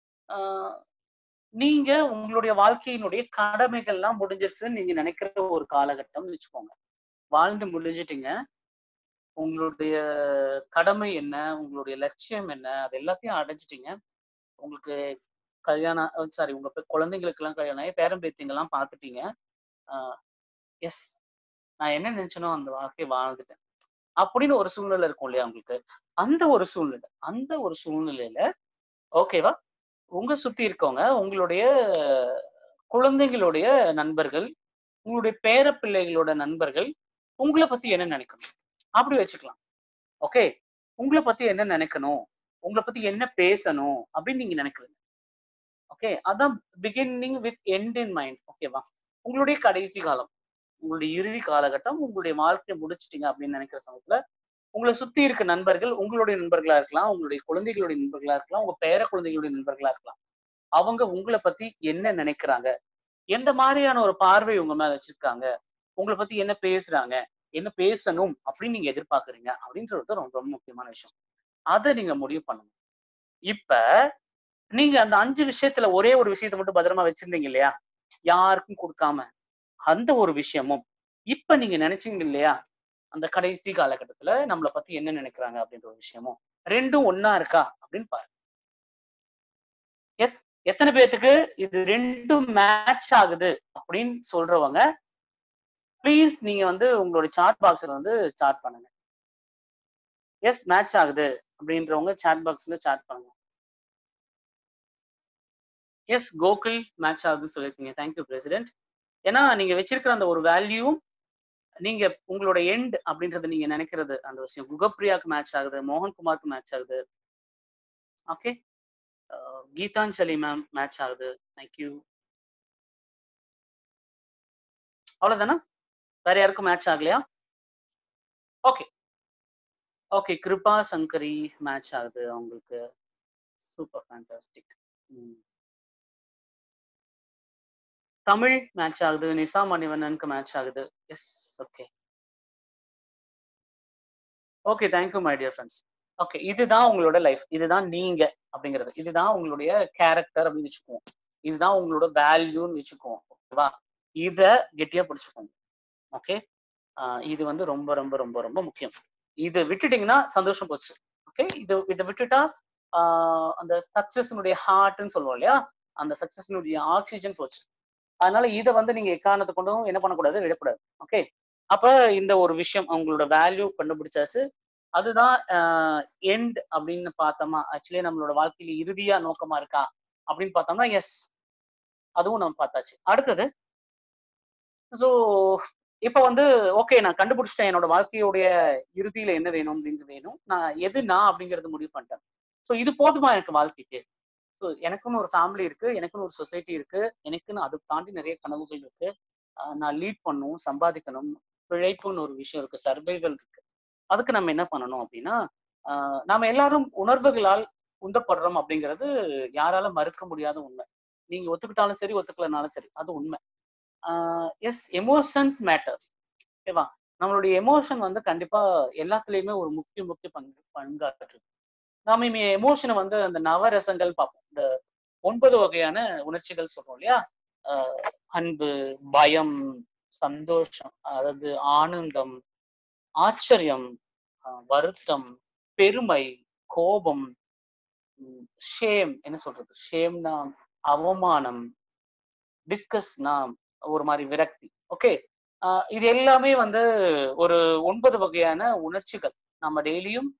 நீங்க உங்களுடைய வாழ்க்கையினுடைய கடமைகள்லாம் முடிஞ்சிருச்சுன்னு நீங்க நினைக்கிற ஒரு காலகட்டம்னு வச்சுக்கோங்க வாழ்ந்து முடிஞ்சிட்டீங்க உங்களுடைய கடமை என்ன உங்களுடைய லட்சியம் என்ன அது எல்லாத்தையும் அடைஞ்சிட்டீங்க உங்களுக்கு கல்யாணம் சாரி உங்க குழந்தைங்களுக்கு எல்லாம் கல்யாணம் ஆகி பேரம் பேத்திங்கெல்லாம் பார்த்துட்டீங்க எஸ் நான் என்ன நினைச்சனோ அந்த வாழ்க்கையை வாழ்ந்துட்டேன் அப்படின்னு ஒரு சூழ்நிலை இருக்கும் இல்லையா உங்களுக்கு அந்த ஒரு சூழ்நிலை அந்த ஒரு சூழ்நிலையில ஓகேவா உங்க சுத்தி இருக்கவங்க உங்களுடைய குழந்தைகளுடைய நண்பர்கள் உங்களுடைய பேர பிள்ளைகளோட நண்பர்கள் உங்களை பத்தி என்ன நினைக்கணும் அப்படி வச்சுக்கலாம் ஓகே உங்களை பத்தி என்ன நினைக்கணும் உங்களை பத்தி என்ன பேசணும் அப்படின்னு நீங்க நினைக்கிறீங்க ஓகே அதான் beginning with end in mind ஓகேவா உங்களுடைய கடைசி காலம் உங்களுடைய இறுதி காலகட்டம் உங்களுடைய வாழ்க்கையை முடிச்சிட்டீங்க அப்படின்னு நினைக்கிற சமயத்துல உங்களை சுத்தி இருக்க நண்பர்கள் உங்களுடைய நண்பர்களா இருக்கலாம் உங்களுடைய குழந்தைகளுடைய நண்பர்களா இருக்கலாம் உங்க பேர குழந்தைகளுடைய நண்பர்களா இருக்கலாம் அவங்க உங்களை பத்தி என்ன நினைக்கிறாங்க எந்த மாதிரியான ஒரு பார்வை உங்க மேல வச்சிருக்காங்க உங்களை பத்தி என்ன பேசுறாங்க என்ன பேசணும் அப்படின்னு நீங்க எதிர்பார்க்கறீங்க அப்படின்றது ரொம்ப ரொம்ப முக்கியமான விஷயம் அதை நீங்க முடிவு பண்ணணும் இப்ப நீங்க அந்த அஞ்சு விஷயத்துல ஒரே ஒரு விஷயத்த மட்டும் பத்திரமா வச்சிருந்தீங்க இல்லையா யாருக்கும் கொடுக்காம அந்த ஒரு விஷயமும் இப்ப நீங்க நினைச்சீங்க இல்லையா அந்த கடைசி காலகட்டத்துல நம்மளை பத்தி என்ன நினைக்கிறாங்க அப்படின்ற ஒரு விஷயமும் ரெண்டும் ஒன்னா இருக்கா அப்படின்னு பாருங்க எஸ் எத்தனை பேர்த்துக்கு இது ரெண்டும் மேட்ச் ஆகுது அப்படின்னு சொல்றவங்க ப்ளீஸ் நீங்க வந்து உங்களோட சாட் பாக்ஸ்ல வந்து சாட் பண்ணுங்க எஸ் மேட்ச் ஆகுது அப்படின்றவங்க சாட் பாக்ஸ்ல சாட் பண்ணுங்க எஸ் கோகுல் மேட்ச் ஆகுதுன்னு சொல்லியிருக்கீங்க தேங்க்யூ பிரசிடென்ட் ஏன்னா நீங்க வச்சிருக்கிற அந்த ஒரு வேல்யூ நீங்க உங்களோட எண்ட் அப்படின்றது நீங்க நினைக்கிறது அந்த விஷயம் குகப்பிரியாக்கு மேட்ச் ஆகுது மோகன்குமாருக்கு மேட்ச் ஆகுது ஓகே கீதாஞ்சலி மேம் மேட்ச் ஆகுது தேங்க்யூ அவ்வளவுதானா வேற யாருக்கும் மேட்ச் ஆகலையா okay okay Kiruba Sankari match ஆகுது அவங்களுக்கு சூப்பர் ஃபேண்டாஸ்டிக் தமிழ் மேட்ச் ஆகுது நிசா மணிவண்ணனுக்கு மேட்ச் ஆகுது yes okay okay thank you my dear friends okay இதுதான் உங்களோட லைஃப் இதுதான் நீங்க அப்படிங்கிறது இதுதான் உங்களுடைய கேரக்டர் அப்படின்னு வச்சுக்குவோம் இதுதான் உங்களோட வேல்யூன்னு வச்சுக்குவோம் ஓகேவா இத கெட்டியா பிடிச்சுக்கோங்க ஓகே இது வந்து ரொம்ப ரொம்ப ரொம்ப ரொம்ப முக்கியம் இது விட்டுட்டீங்கன்னா சந்தோஷம் போச்சு ஓகே இது இதை விட்டுட்டா ஆஹ் அந்த சக்சஸ்னுடைய ஹார்ட்னு சொல்லுவோம் இல்லையா அந்த சக்சஸ்னுடைய ஆக்சிஜன் போச்சு அதனால இதை வந்து நீங்க எக்காரணத்தை கொண்டும் என்ன பண்ணக்கூடாது விடக்கூடாது ஓகே அப்ப இந்த ஒரு விஷயம் அவங்களோட வேல்யூ கண்டுபிடிச்சாச்சு அதுதான் எண்ட் அப்படின்னு பார்த்தோமா ஆக்சுவலி நம்மளோட வாழ்க்கையில இறுதியா நோக்கமா இருக்கா அப்படின்னு பார்த்தோம்னா எஸ் அதுவும் நம்ம பார்த்தாச்சு அடுத்தது ஸோ இப்ப வந்து ஓகே நான் கண்டுபிடிச்சிட்டேன் என்னோட வாழ்க்கையுடைய இறுதியில என்ன வேணும் அப்படின்னு வேணும் நான் எது நான் அப்படிங்கறது முடிவு பண்ணிட்டேன் ஸோ இது போதுமா எனக்கு வாழ்க்கைக்கு ஸோ எனக்குன்னு ஒரு ஃபேமிலி இருக்கு எனக்குன்னு ஒரு சொசைட்டி இருக்கு எனக்குன்னு அதை தாண்டி நிறைய கனவுகள் இருக்கு ஆஹ் நான் லீட் பண்ணணும் சம்பாதிக்கணும் பிழைப்புன்னு ஒரு விஷயம் இருக்கு சர்வைவல் இருக்கு அதுக்கு நம்ம என்ன பண்ணணும் அப்படின்னா ஆஹ் நாம எல்லாரும் உணர்வுகளால் உந்தப்படுறோம் அப்படிங்கிறது யாரால மறுக்க முடியாத உண்மை நீங்க ஒத்துக்கிட்டாலும் சரி ஒத்துக்கலனாலும் சரி அது உண்மை எஸ் எமோஷன்ஸ் மேட்டர்ஸ் ஓகேவா நம்மளுடைய எமோஷன் வந்து கண்டிப்பா எல்லாத்துலயுமே ஒரு முக்கிய முக்கிய பங்கு பங்காற்று நாம இனி எமோஷனை வந்து அந்த நவரசங்கள் பார்ப்போம் இந்த ஒன்பது வகையான உணர்ச்சிகள் சொல்றோம் இல்லையா ஆஹ் அன்பு பயம் சந்தோஷம் அதாவது ஆனந்தம் ஆச்சரியம் ஆஹ் வருத்தம் பெருமை கோபம் ஷேம் என்ன சொல்றது ஷேம்னா அவமானம் டிஸ்கஸ்னா ஒரு மாதிரி விரக்தி ஓகே இது எல்லாமே வந்து ஒரு ஒன்பது வகையான உணர்ச்சிகள் நம்ம டெய்லியும்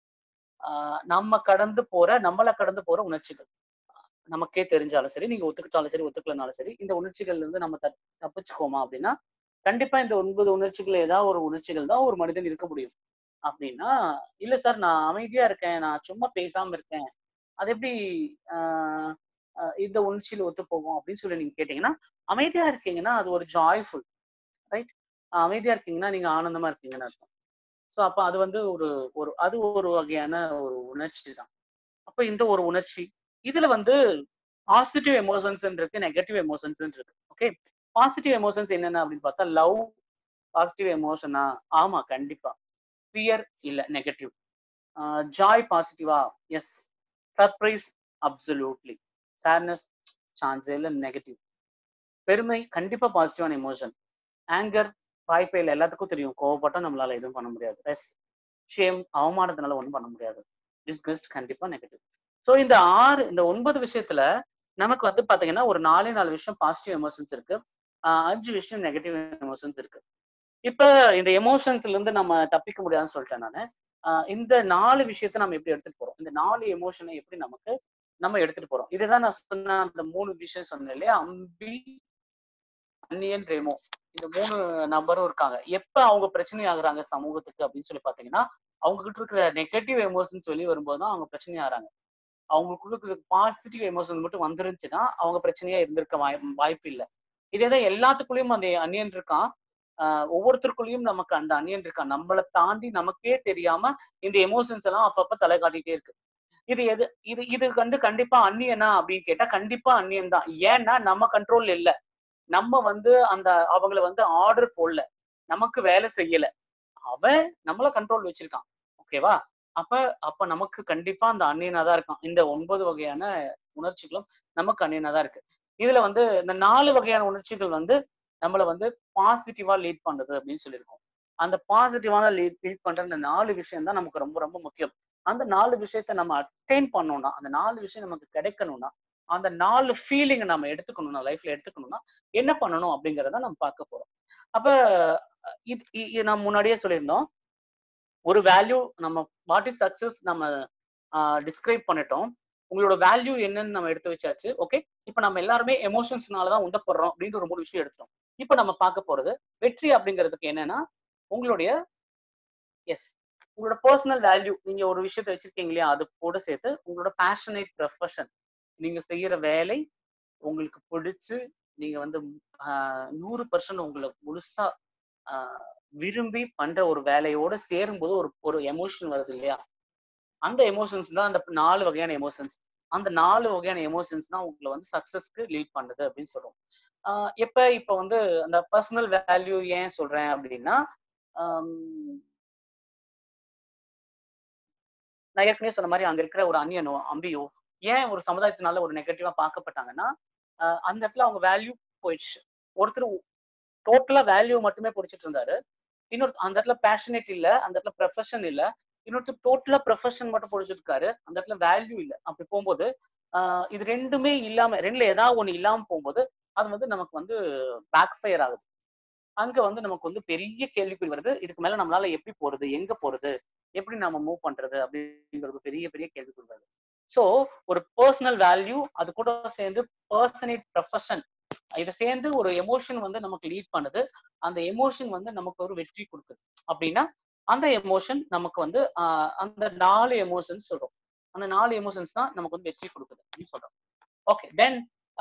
நம்ம கடந்து போற நம்மளை கடந்து போற உணர்ச்சிகள் நமக்கே தெரிஞ்சாலும் சரி நீங்க ஒத்துக்கிட்டாலும் சரி ஒத்துக்கலனாலும் சரி இந்த உணர்ச்சிகள்ல இருந்து நம்ம தப்பிச்சுக்கோமா அப்படின்னா கண்டிப்பா இந்த ஒன்பது உணர்ச்சிகள் ஏதாவது ஒரு உணர்ச்சிகள் தான் ஒரு மனிதன் இருக்க முடியும் அப்படின்னா இல்ல சார் நான் அமைதியா இருக்கேன் நான் சும்மா பேசாம இருக்கேன் அது எப்படி ஆஹ் இந்த உணர்ச்சியில ஒத்து போகும் அப்படின்னு சொல்லி நீங்க கேட்டீங்கன்னா அமைதியா இருக்கீங்கன்னா அது ஒரு ஜாய்ஃபுல் ரைட் அமைதியா இருக்கீங்கன்னா நீங்க ஆனந்தமா இருக்கீங்கன்னு அர்த்தம் ஸோ அப்ப அது வந்து ஒரு ஒரு அது ஒரு வகையான ஒரு உணர்ச்சி தான் அப்ப இந்த ஒரு உணர்ச்சி இதுல வந்து பாசிட்டிவ் எமோஷன்ஸ் இருக்கு நெகட்டிவ் எமோஷன்ஸ் இருக்கு ஓகே பாசிட்டிவ் எமோஷன்ஸ் என்னென்ன அப்படின்னு பார்த்தா லவ் பாசிட்டிவ் எமோஷனா ஆமா கண்டிப்பா ஃபியர் இல்ல நெகட்டிவ் ஜாய் பாசிட்டிவா yes surprise absolutely sadness chance இல்ல நெகட்டிவ் பெருமை கண்டிப்பா பாசிட்டிவான எமோஷன் ஆங்கர் வாய்ப்பே இல்லை எல்லாத்துக்கும் தெரியும் கோவப்பட்டா நம்மளால எதுவும் பண்ண முடியாது எஸ் ஷேம் அவமானத்தினால ஒன்றும் பண்ண முடியாது டிஸ்கஸ்ட் கண்டிப்பா நெகட்டிவ் ஸோ இந்த ஆறு இந்த ஒன்பது விஷயத்துல நமக்கு வந்து பாத்தீங்கன்னா ஒரு நாலே நாலு விஷயம் பாசிட்டிவ் எமோஷன்ஸ் இருக்கு அஞ்சு விஷயம் நெகட்டிவ் எமோஷன்ஸ் இருக்கு இப்ப இந்த எமோஷன்ஸ்ல இருந்து நம்ம தப்பிக்க முடியாதுன்னு சொல்லிட்டேன் நான் இந்த நாலு விஷயத்த நம்ம எப்படி எடுத்துட்டு போறோம் இந்த நாலு எமோஷனை எப்படி நமக்கு நம்ம எடுத்துட்டு போறோம் இதுதான் நான் சொன்ன அந்த மூணு விஷயம் சொன்னேன் இல்லையா அம்பி அன்னியன் ரேமோ இந்த மூணு நபரும் இருக்காங்க எப்ப அவங்க பிரச்சனை ஆகுறாங்க சமூகத்துக்கு அப்படின்னு சொல்லி பாத்தீங்கன்னா அவங்க கிட்ட இருக்கிற நெகட்டிவ் எமோஷன்ஸ் வெளியே வரும்போது தான் அவங்க பிரச்சனை ஆகிறாங்க அவங்களுக்குள்ள இருக்கிற பாசிட்டிவ் எமோஷன் மட்டும் வந்துருந்துச்சுன்னா அவங்க பிரச்சனையா இருந்திருக்க வாய் வாய்ப்பு இல்லை இதேதான் எல்லாத்துக்குள்ளேயும் அந்த அன்னியன் இருக்கான் ஆஹ் ஒவ்வொருத்தருக்குள்ளேயும் நமக்கு அந்த அன்னியன் இருக்கான் நம்மளை தாண்டி நமக்கே தெரியாம இந்த எமோஷன்ஸ் எல்லாம் அப்பப்ப தலை காட்டிட்டே இருக்கு இது எது இது இது வந்து கண்டிப்பா அந்நியனா அப்படின்னு கேட்டா கண்டிப்பா அந்நியன் தான் ஏன்னா நம்ம கண்ட்ரோல் இல்ல நம்ம வந்து அந்த அவங்கள வந்து ஆர்டர் போடல நமக்கு வேலை செய்யல அவன் நம்மள கண்ட்ரோல் வச்சிருக்கான் ஓகேவா அப்ப அப்ப நமக்கு கண்டிப்பா அந்த அந்நியனா தான் இருக்கான் இந்த ஒன்பது வகையான உணர்ச்சிகளும் நமக்கு அந்நியனா தான் இருக்கு இதுல வந்து இந்த நாலு வகையான உணர்ச்சிகள் வந்து நம்மள வந்து பாசிட்டிவா லீட் பண்ணுது அப்படின்னு சொல்லியிருக்கோம் அந்த பாசிட்டிவான லீட் லீட் பண்ற இந்த நாலு விஷயம் தான் நமக்கு ரொம்ப ரொம்ப முக்கியம் அந்த நாலு விஷயத்த நம்ம அட்டைன் பண்ணோம்னா அந்த நாலு விஷயம் நமக்கு கிடைக்கணும்னா அந்த நாலு ஃபீலிங்கை நம்ம எடுத்துக்கணும்னா லைஃப்ல எடுத்துக்கணும்னா என்ன பண்ணணும் அப்படிங்கறத நம்ம பார்க்க போறோம் அப்ப இது இ- இ- நான் முன்னாடியே சொல்லியிருந்தோம் ஒரு வேல்யூ நம்ம வாட் இஸ் சக்சஸ் நம்ம டிஸ்கிரைப் பண்ணிட்டோம் உங்களோட வேல்யூ என்னன்னு நம்ம எடுத்து வச்சாச்சு ஓகே இப்போ நம்ம எல்லாருமே எமோஷன்ஸ்னால தான் உந்தப்படுறோம் அப்படின்ற ஒரு மூணு விஷயம் எடுத்துட்டோம் இப்போ நம்ம பார்க்க போறது வெற்றி அப்படிங்கிறதுக்கு என்னன்னா உங்களுடைய எஸ் உங்களோட பர்சனல் வேல்யூ நீங்க ஒரு விஷயத்த வச்சிருக்கீங்க இல்லையா அது கூட சேர்த்து உங்களோட பேஷனேட் ப்ரொஃபஷன் நீங்க செய்யற வேலை உங்களுக்கு பிடிச்சு நீங்க வந்து ஆஹ், நூறு பர்சன்ட் உங்களை முழுசா ஆஹ், விரும்பி பண்ற ஒரு வேலையோட சேரும்போது ஒரு ஒரு எமோஷன் வருது இல்லையா அந்த எமோஷன்ஸ் தான் அந்த நாலு வகையான எமோஷன்ஸ் அந்த நாலு வகையான எமோஷன்ஸ் தான் உங்களை வந்து சக்சஸ்க்கு லீட் பண்ணுது அப்படின்னு சொல்றோம் ஆஹ் எப்ப இப்ப வந்து அந்த பர்சனல் வேல்யூ ஏன் சொல்றேன் அப்படின்னா ஆம், நான் ஏற்கனவே சொன்ன மாதிரி அங்க இருக்கிற ஒரு அந்நியனோ அம்பியோ ஏன் ஒரு சமுதாயத்தினால ஒரு நெகட்டிவா பார்க்கப்பட்டாங்கன்னா ஆஹ் அந்த இடத்துல அவங்க வேல்யூ போயிடுச்சு ஒருத்தர் டோட்டலா வேல்யூ மட்டுமே பிடிச்சிட்டு இருந்தாரு இன்னொரு அந்த இடத்துல பேஷனேட் இல்ல அந்த இடத்துல ப்ரொஃபஷன் இல்ல இன்னொருத்தர் டோட்டலா ப்ரொஃபஷன் மட்டும் பிடிச்சிருக்காரு அந்த இடத்துல வேல்யூ இல்ல அப்படி போகும்போது ஆஹ் இது ரெண்டுமே இல்லாம ரெண்டுல ஏதாவது ஒண்ணு இல்லாம போகும்போது அது வந்து நமக்கு வந்து பேக் ஃபயர் ஆகுது அங்க வந்து நமக்கு வந்து பெரிய கேள்விக்குறி வருது இதுக்கு மேல நம்மளால எப்படி போறது எங்க போறது எப்படி நம்ம மூவ் பண்றது அப்படிங்கிறது பெரிய பெரிய கேள்விக்குறி வருது ஸோ ஒரு பர்சனல் வேல்யூ அது கூட சேர்ந்து பர்சனேட் ப்ரொஃபஷன் இதை சேர்ந்து ஒரு எமோஷன் வந்து நமக்கு லீட் பண்ணுது அந்த எமோஷன் வந்து நமக்கு ஒரு வெற்றி கொடுக்குது அப்படின்னா அந்த எமோஷன் நமக்கு வந்து ஆஹ், அந்த நாலு எமோஷன்ஸ் சொல்றோம் அந்த நாலு எமோஷன்ஸ் தான் நமக்கு வந்து வெற்றி கொடுக்குது அப்படின்னு சொல்றோம் ஓகே தென்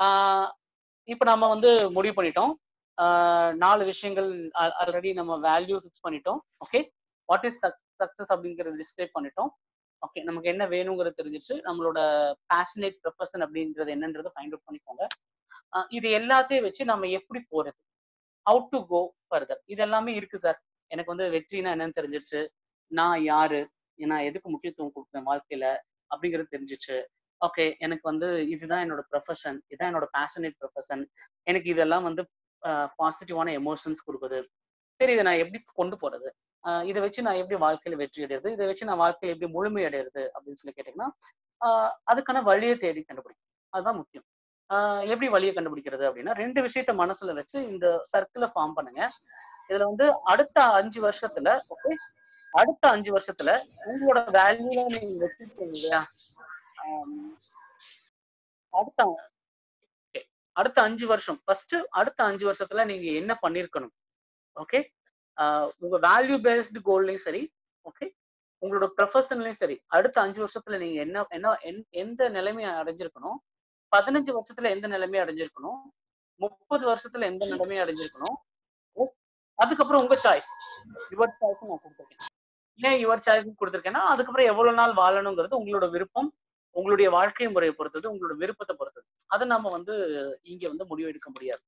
இப்போ நம்ம வந்து முடிவு பண்ணிட்டோம் ஆஹ், நாலு விஷயங்கள் ஆல்ரெடி நம்ம வேல்யூ ஃபிக்ஸ் பண்ணிட்டோம் ஓகே வாட் இஸ் சக்சஸ் அப்படிங்கறது டிஸ்கிரைப் பண்ணிட்டோம் ஓகே நமக்கு என்ன வேணுங்கிறது தெரிஞ்சிச்சு நம்மளோட பேஷனேட் ப்ரொஃபஷன் அப்படின்றது என்னன்றதை ஃபைண்ட் அவுட் பண்ணிக்கோங்க ஆஹ், இது எல்லாத்தையும் வச்சு நம்ம எப்படி போறது அவுட் டு கோ ஃபர்தர் இது எல்லாமே இருக்கு சார் எனக்கு வந்து வெற்றினா என்னன்னு தெரிஞ்சிருச்சு நான் யாரு நான் எதுக்கு முக்கியத்துவம் கொடுக்குறேன் வாழ்க்கையில அப்படிங்கிறது தெரிஞ்சிச்சு ஓகே எனக்கு வந்து இதுதான் என்னோட ப்ரொஃபஷன் இதுதான் என்னோட பேஷனேட் ப்ரொஃபஷன் எனக்கு இதெல்லாம் வந்து பாசிட்டிவான எமோஷன்ஸ் கொடுக்குது சரி இதை நான் எப்படி கொண்டு போறது ஆஹ் இதை வச்சு நான் எப்படி வாழ்க்கையில வெற்றி அடையிறது இதை வச்சு நான் வாழ்க்கையில எப்படி முழுமை அடையிறது அப்படின்னு சொல்லி கேட்டீங்கன்னா ஆஹ் அதுக்கான வழியை தேடி கண்டுபிடிக்கும் அதுதான் முக்கியம் ஆஹ் எப்படி வழியை கண்டுபிடிக்கிறது அப்படின்னா ரெண்டு விஷயத்த மனசுல வச்சு இந்த சர்க்கிளை ஃபார்ம் பண்ணுங்க இதுல வந்து அடுத்த அஞ்சு வருஷத்துல ஓகே அடுத்த அஞ்சு வருஷத்துல உங்களோட வேல்யூல நீங்க வச்சிருக்கீங்க இல்லையா ஆம், அடுத்த okay. அடுத்த அஞ்சு வருஷம் ஃபர்ஸ்ட் அடுத்த அஞ்சு வருஷத்துல நீங்க என்ன பண்ணிருக்கணும் ஓகே உங்க வேல்யூ பேஸ்டு கோல்லையும் சரி ஓகே உங்களோட ப்ரொஃபஷன்லயும் சரி அடுத்த அஞ்சு வருஷத்துல நீங்க என்ன என்ன எந்- எந்த நிலைமையை அடைஞ்சிருக்கணும் பதினஞ்சு வருஷத்துல எந்த நிலைமையை அடைஞ்சிருக்கணும் முப்பது வருஷத்துல எந்த நிலைமையை அடைஞ்சிருக்கணும் அதுக்கப்புறம் உங்க சாய்ஸ் யுவர் சாய்ஸ் நான் கொடுத்துருக்கேன் ஏன் யுவர் சாய்ஸ் கொடுத்துருக்கேன்னா அதுக்கப்புறம் எவ்வளவு நாள் வாழணுங்கிறது உங்களோட விருப்பம் உங்களுடைய வாழ்க்கை முறையை பொறுத்தது உங்களோட விருப்பத்தை பொறுத்தது அதை நம்ம வந்து இங்க வந்து முடிவு எடுக்க முடியாது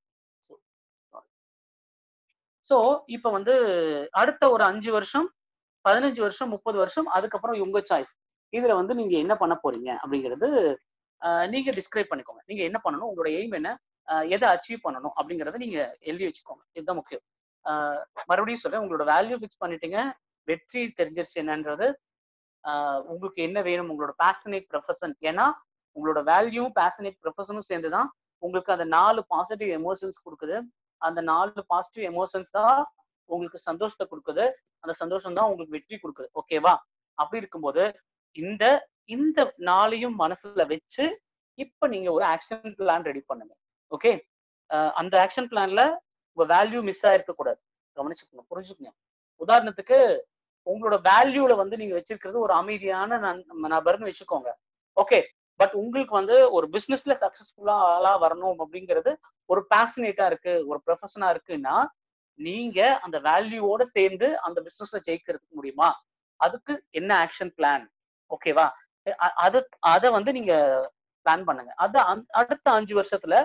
சோ இப்ப வந்து அடுத்த ஒரு அஞ்சு வருஷம் பதினஞ்சு வருஷம் முப்பது வருஷம் அதுக்கப்புறம் உங்க சாய்ஸ் இதுல வந்து நீங்க என்ன பண்ண போறீங்க அப்படிங்கிறது ஆஹ் நீங்க டிஸ்கிரைப் பண்ணிக்கோங்க நீங்க என்ன பண்ணணும் உங்களோட எய்ம் என்ன ஆஹ் எதை அச்சீவ் பண்ணணும் அப்படிங்கறத நீங்க எழுதி வச்சுக்கோங்க இதுதான் முக்கியம் ஆஹ் மறுபடியும் சொல்றேன் உங்களோட வேல்யூ ஃபிக்ஸ் பண்ணிட்டீங்க வெற்றி தெரிஞ்சிருச்சு என்னன்றது ஆஹ் உங்களுக்கு என்ன வேணும் உங்களோட பேஷனேட் ப்ரொஃபஷன் ஏன்னா உங்களோட வேல்யூ பேஷனேட் ப்ரொஃபஷனும் சேர்ந்துதான் உங்களுக்கு அந்த நாலு பாசிட்டிவ் எமோஷன்ஸ் கொடுக்குது அந்த நாலு பாசிட்டிவ் எமோஷன்ஸ் தான் உங்களுக்கு சந்தோஷத்தை கொடுக்குது அந்த சந்தோஷம் தான் உங்களுக்கு வெற்றி கொடுக்குது ஓகேவா அப்படி இருக்கும்போது இந்த இந்த நாளையும் மனசுல வச்சு இப்ப நீங்க ஒரு ஆக்ஷன் பிளான் ரெடி பண்ணுங்க ஓகே அந்த ஆக்ஷன் பிளான்ல உங்க வேல்யூ மிஸ் ஆயிருக்க கூடாது கவனிச்சுக்கோங்க புரிஞ்சுக்கோங்க உதாரணத்துக்கு உங்களோட வேல்யூல வந்து நீங்க வச்சிருக்கிறது ஒரு அமைதியான நன்- நபர்னு வச்சுக்கோங்க ஓகே பட் உங்களுக்கு வந்து ஒரு பிசினஸ்ல சக்சஸ்ஃபுல்லா ஆளா வரணும் அப்படிங்கிறது ஒரு பேஷனேட்டா இருக்கு ஒரு ப்ரொஃபஷனா இருக்குன்னா நீங்க அந்த வேல்யூவோட சேர்ந்து அந்த பிசினஸ்ல ஜெயிக்கிறதுக்கு முடியுமா அதுக்கு என்ன ஆக்ஷன் பிளான் ஓகேவா அ- அது அதை வந்து நீங்க பிளான் பண்ணுங்க அது அந்த- அடுத்த அஞ்சு வருஷத்துல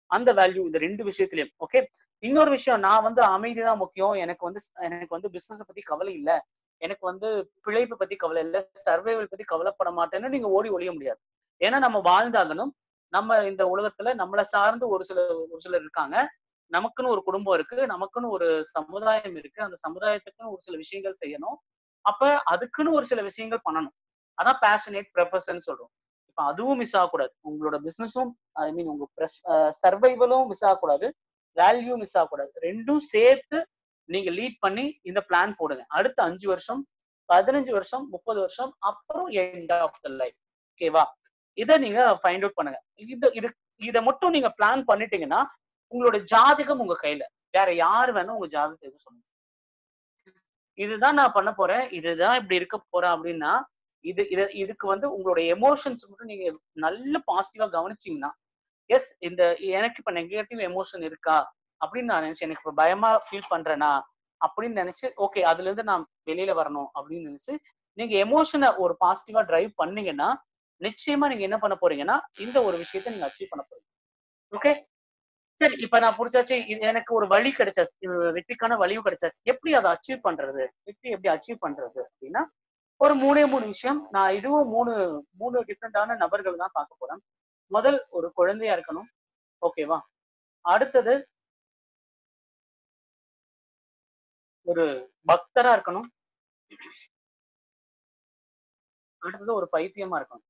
அந்த வேல்யூ இந்த ரெண்டு விஷயத்திலயும் ஓகே இன்னொரு விஷயம் நான் வந்து அமைதி தான் முக்கியம் எனக்கு வந்து எனக்கு வந்து பிசினஸ் பத்தி கவலை இல்ல எனக்கு வந்து பிழைப்பு பத்தி கவலை இல்ல சர்வைவல் பத்தி கவலைப்பட மாட்டேன்னு நீங்க ஓடி ஒழிய முடியாது ஏன்னா நம்ம வாழ்ந்தாகணும் நம்ம இந்த உலகத்துல நம்மளை சார்ந்து ஒரு சில ஒரு சிலர் இருக்காங்க நமக்குன்னு ஒரு குடும்பம் இருக்கு நமக்குன்னு ஒரு சமுதாயம் இருக்கு அந்த சமுதாயத்துக்குன்னு ஒரு சில விஷயங்கள் செய்யணும் அப்ப அதுக்குன்னு ஒரு சில விஷயங்கள் பண்ணணும் அதான் பேஷனேட் ப்ரப்பர்ஸ்ன்னு சொல்றோம் இப்ப அதுவும் மிஸ் ஆகக்கூடாது உங்களோட பிசினஸும் ஐ மீன் உங்க சர்வைவலும் மிஸ் ஆகக்கூடாது வேல்யூ மிஸ் ஆகக்கூடாது ரெண்டும் சேர்த்து நீங்க லீட் பண்ணி இந்த பிளான் போடுங்க அடுத்த அஞ்சு வருஷம் பதினஞ்சு வருஷம் முப்பது வருஷம் அப்புறம் எண்ட் ஆஃப் த லைஃப் ஓகேவா இதை நீங்க ஃபைண்ட் அவுட் பண்ணுங்க இது இது இதை மட்டும் நீங்க பிளான் பண்ணிட்டீங்கன்னா உங்களோட ஜாதகம் உங்க கையில வேற யார் வேணும் உங்க ஜாதகத்தை எதுவும் சொல்லுங்க இதுதான் நான் பண்ண போறேன் இதுதான் இப்படி இருக்க போறேன் அப்படின்னா இது இது இதுக்கு வந்து உங்களோட எமோஷன்ஸ் மட்டும் நீங்க நல்ல பாசிட்டிவா கவனிச்சீங்கன்னா எஸ் இந்த எனக்கு இப்ப நெகட்டிவ் எமோஷன் இருக்கா அப்படின்னு நான் நினைச்சேன் எனக்கு இப்ப பயமா ஃபீல் பண்றேனா அப்படின்னு நினைச்சு ஓகே அதுல இருந்து நான் வெளியில வரணும் அப்படின்னு நினைச்சு நீங்க எமோஷனை ஒரு பாசிட்டிவா டிரைவ் பண்ணீங்கன்னா நிச்சயமா நீங்க என்ன பண்ண போறீங்கன்னா இந்த ஒரு விஷயத்த நீங்க அச்சீவ் பண்ண போறீங்க ஓகே சரி இப்ப நான் புடிச்சாச்சு இது எனக்கு ஒரு வழி கிடைச்சாச்சு இது வெற்றிக்கான வழியும் கிடைச்சாச்சு எப்படி அதை அச்சீவ் பண்றது எப்படி எப்படி அச்சீவ் பண்றது அப்படின்னா ஒரு மூணே மூணு விஷயம் நான் இதுவும் மூணு மூணு டிஃப்ரெண்டான நபர்கள் தான் பார்க்க போறேன் முதல் ஒரு குழந்தையா இருக்கணும் ஓகேவா அடுத்தது ஒரு பக்தரா இருக்கணும் அடுத்தது ஒரு பைத்தியமா இருக்கணும்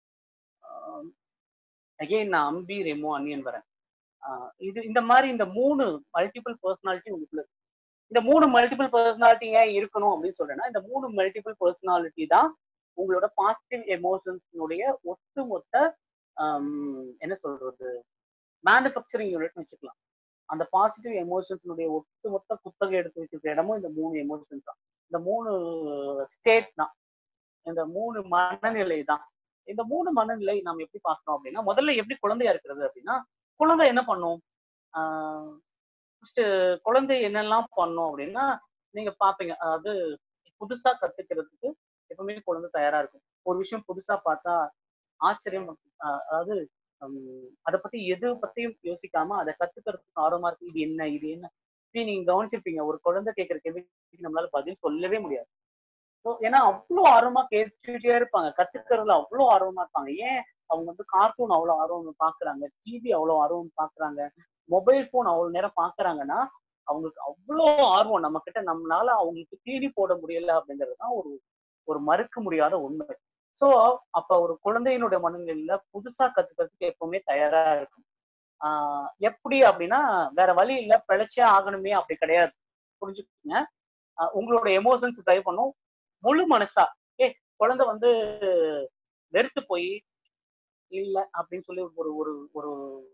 அகைன் நான் அம்பி ரெமோ அன்னியன் வரேன் ஆஹ் இது இந்த மாதிரி இந்த மூணு மல்டிபிள் பர்சனாலிட்டி உங்களுக்குள்ள இருக்கு. இந்த மூணு மல்டிபிள் பர்சனாலிட்டி ஏன் இருக்கணும் அப்படின்னு சொல்றேன்னா இந்த மூணு மல்டிபிள் பர்சனாலிட்டி தான் உங்களோட பாசிட்டிவ் எமோஷன்ஸ்னுடைய ஒட்டுமொத்த ஆம், என்ன சொல்றது மேனுஃபேக்சரிங் யூனிட்னு வச்சுக்கலாம் அந்த பாசிட்டிவ் எமோஷன்ஸ்னுடைய ஒட்டுமொத்த புத்தகம் எடுத்து வச்சிருக்க இடமும் இந்த மூணு எமோஷன்ஸ் தான் இந்த மூணு ஸ்டேட் தான் இந்த மூணு மனநிலை தான் இந்த மூணு மனநிலை நாம் எப்படி பார்க்கணும் அப்படின்னா முதல்ல எப்படி குழந்தையா இருக்கிறது அப்படின்னா குழந்தை என்ன பண்ணும் ஃபர்ஸ்ட் குழந்தை என்னெல்லாம் பண்ணும் அப்படின்னா நீங்க பாப்பீங்க அதாவது புதுசா கத்துக்கிறதுக்கு எப்பவுமே குழந்தை தயாரா இருக்கும் ஒரு விஷயம் புதுசா பார்த்தா ஆச்சரியம் ஆஹ் அதாவது ஹம், அதை பத்தி எது பத்தியும் யோசிக்காம அதை கத்துக்கிறதுக்கு ஆர்வமா இருக்கு இது என்ன இது என்ன இது நீங்க கவனிச்சிருப்பீங்க ஒரு குழந்தை கேட்கிற கேள்விக்கு நம்மளால பதில் சொல்லவே முடியாது So, ஏன்னா அவ்வளோ ஆர்வமா கேட்டுட்டே இருப்பாங்க கத்துக்கிறதுல அவ்வளோ ஆர்வமா இருப்பாங்க ஏன் அவங்க வந்து கார்ட்டூன் அவ்வளோ ஆர்வம் பாக்குறாங்க டிவி அவ்வளோ ஆர்வம் பாக்குறாங்க மொபைல் போன் அவ்வளவு நேரம் பாக்குறாங்கன்னா அவங்களுக்கு அவ்வளோ ஆர்வம் நம்ம கிட்ட நம்மளால அவங்களுக்கு தீனி போட முடியல அப்படிங்கிறது தான் ஒரு ஒரு மறுக்க முடியாத உண்மை சோ அப்ப ஒரு குழந்தையினுடைய மனநிலையில புதுசா கத்துக்கிறதுக்கு எப்பவுமே தயாரா இருக்கும் ஆஹ் எப்படி அப்படின்னா வேற வழி இல்ல பிழைச்சே ஆகணுமே அப்படி கிடையாது புரிஞ்சுக்கோங்க ஆஹ் உங்களோட எமோஷன்ஸ் ட்ரைவ் பண்ணும் முழு மனசா ஏ குழந்தை வந்து வெறுத்து போய் இல்ல அப்படின்னு சொல்லி ஒரு ஒரு ஒரு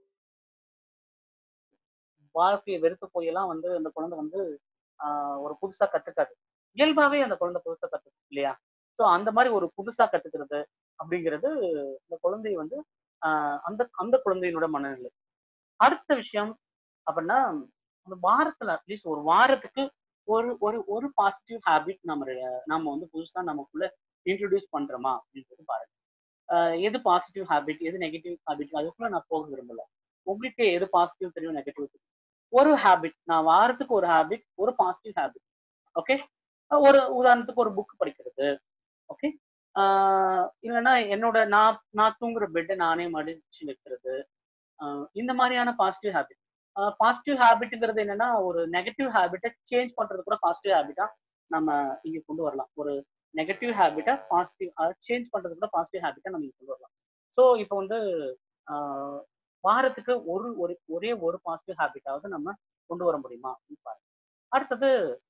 வாழ்க்கையை வெறுத்து போய் எல்லாம் வந்து அந்த குழந்தை வந்து ஆஹ் ஒரு புதுசா கத்துக்காது இயல்பாவே அந்த குழந்தை புதுசா கத்துக்கும் இல்லையா சோ அந்த மாதிரி ஒரு புதுசா கத்துக்கிறது அப்படிங்கிறது இந்த குழந்தை வந்து ஆஹ் அந்த அந்த குழந்தையினோட மனநிலை அடுத்த விஷயம் அப்படின்னா அந்த வாரத்துல அட்லீஸ்ட் ஒரு வாரத்துக்கு ஒரு ஒரு ஒரு பாசிட்டிவ் ஹேபிட் நம்ம ரெ- நாம வந்து புதுசா நமக்குள்ள இன்ட்ரடியூஸ் பண்றோமா அப்படின்றது பாருங்க ஆஹ் எது பாசிட்டிவ் ஹேபிட் எது நெகட்டிவ் ஹேபிட் அதுக்குள்ள நான் போக விரும்பல உங்களுக்கு எது பாசிட்டிவ் தெரியும் நெகட்டிவ் தெரியும் ஒரு ஹேபிட் நான் வாரத்துக்கு ஒரு ஹேபிட் ஒரு பாசிட்டிவ் ஹேபிட் ஓகே ஒரு உதாரணத்துக்கு ஒரு புக் படிக்கிறது ஓகே இல்லைன்னா என்னோட நான் நான் தூங்குற பெட்டை நானே மடிச்சு வைக்கிறது ஆஹ் இந்த மாதிரியான பாசிட்டிவ் ஹேபிட் பாசிட்டிவ் ஹேபிட்ங்கிறது என்னன்னா ஒரு நெகட்டிவ் ஹேபிட்டை சேஞ்ச் பண்றது கூட பாசிட்டிவ் ஹேபிட்டா நம்ம இங்க கொண்டு வரலாம் ஒரு நெகட்டிவ் ஹேபிட்டை பாசிட்டிவ் சேஞ்ச் பண்றது கூட பாசிட்டிவ் ஹேபிட்டா நம்ம இங்க கொண்டு வரலாம் ஸோ இப்போ வந்து ஆஹ் வாரத்துக்கு ஒரு ஒரு ஒரே ஒரு பாசிட்டிவ் ஹேபிட்டாவது நம்ம கொண்டு வர முடியுமா அப்படின்னு பாருங்க அடுத்தது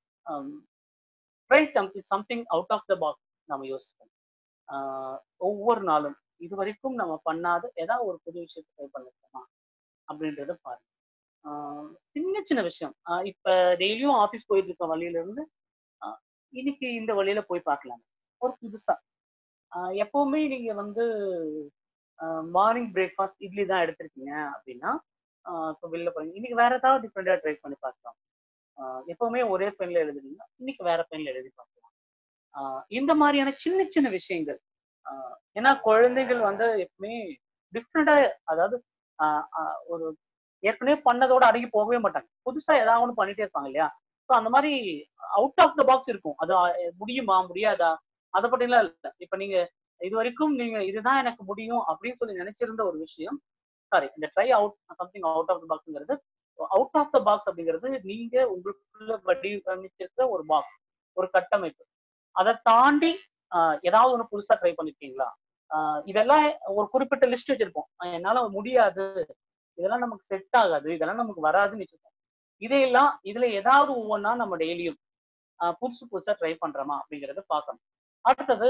try something out of the box நம்ம யோசிப்போம் ஆஹ் ஒவ்வொரு நாளும் இது வரைக்கும் நம்ம பண்ணாத ஏதாவது ஒரு புது விஷயத்தை ட்ரை பண்ணிருக்கோமா அப்படின்றத பாருங்க ஆஹ் சின்ன சின்ன விஷயம் ஆஹ் இப்ப டெய்லியும் ஆஃபீஸ் போயிட்டு இருக்க வழியில இருந்து ஆஹ் இன்னைக்கு இந்த வழியில போய் பார்க்கலாம் ஒரு புதுசா ஆஹ் எப்பவுமே நீங்க வந்து மார்னிங் பிரேக்ஃபாஸ்ட் இட்லி தான் எடுத்திருக்கீங்க அப்படின்னா இப்போ வெளில போறீங்க இன்னைக்கு வேற ஏதாவது டிஃப்ரெண்டா ட்ரை பண்ணி பார்க்கலாம் ஆஹ் எப்பவுமே ஒரே பென்ல எழுதுறீங்கன்னா இன்னைக்கு வேற பென்ல எழுதி பார்க்கலாம் ஆஹ் இந்த மாதிரியான சின்ன சின்ன விஷயங்கள் ஆஹ் ஏன்னா குழந்தைகள் வந்து எப்பவுமே டிஃப்ரெண்டா அதாவது ஆஹ் ஆஹ் ஒரு ஏற்கனவே பண்ணதோட அடங்கி போகவே மாட்டாங்க புதுசா ஏதாவது ஒண்ணு பண்ணிட்டே இருப்பாங்க இல்லையா ஸோ அந்த மாதிரி அவுட் ஆஃப் த பாக்ஸ் இருக்கும் அது அஹ், முடியுமா முடியாதா அதை பற்றிலாம் இல்லை இப்ப நீங்க இது வரைக்கும் நீங்க இதுதான் எனக்கு முடியும் அப்படின்னு சொல்லி நினைச்சிருந்த ஒரு விஷயம் சாரி இந்த try out something out of the பாக்ஸ்ங்கிறது அவுட் ஆஃப் த பாக்ஸ் அப்படிங்கிறது நீங்க உங்களுக்குள்ள வடிவமைச்சிருக்கிற ஒரு பாக்ஸ் ஒரு கட்டமைப்பு அதை தாண்டி ஆஹ், ஏதாவது ஒண்ணு புதுசா ட்ரை பண்ணிருக்கீங்களா ஆஹ், இதெல்லாம் ஒரு குறிப்பிட்ட லிஸ்ட் வச்சிருப்போம் ஆஹ், என்னால முடியாது இதெல்லாம் நமக்கு செட் ஆகாது இதெல்லாம் நமக்கு வராதுன்னு வச்சிருப்போம் இதையெல்லாம் இதுல ஏதாவது ஒவ்வொன்றா நம்ம டெய்லியும் புதுசு புதுசா ட்ரை பண்றோமா அப்படிங்கறத பார்க்கணும் அடுத்தது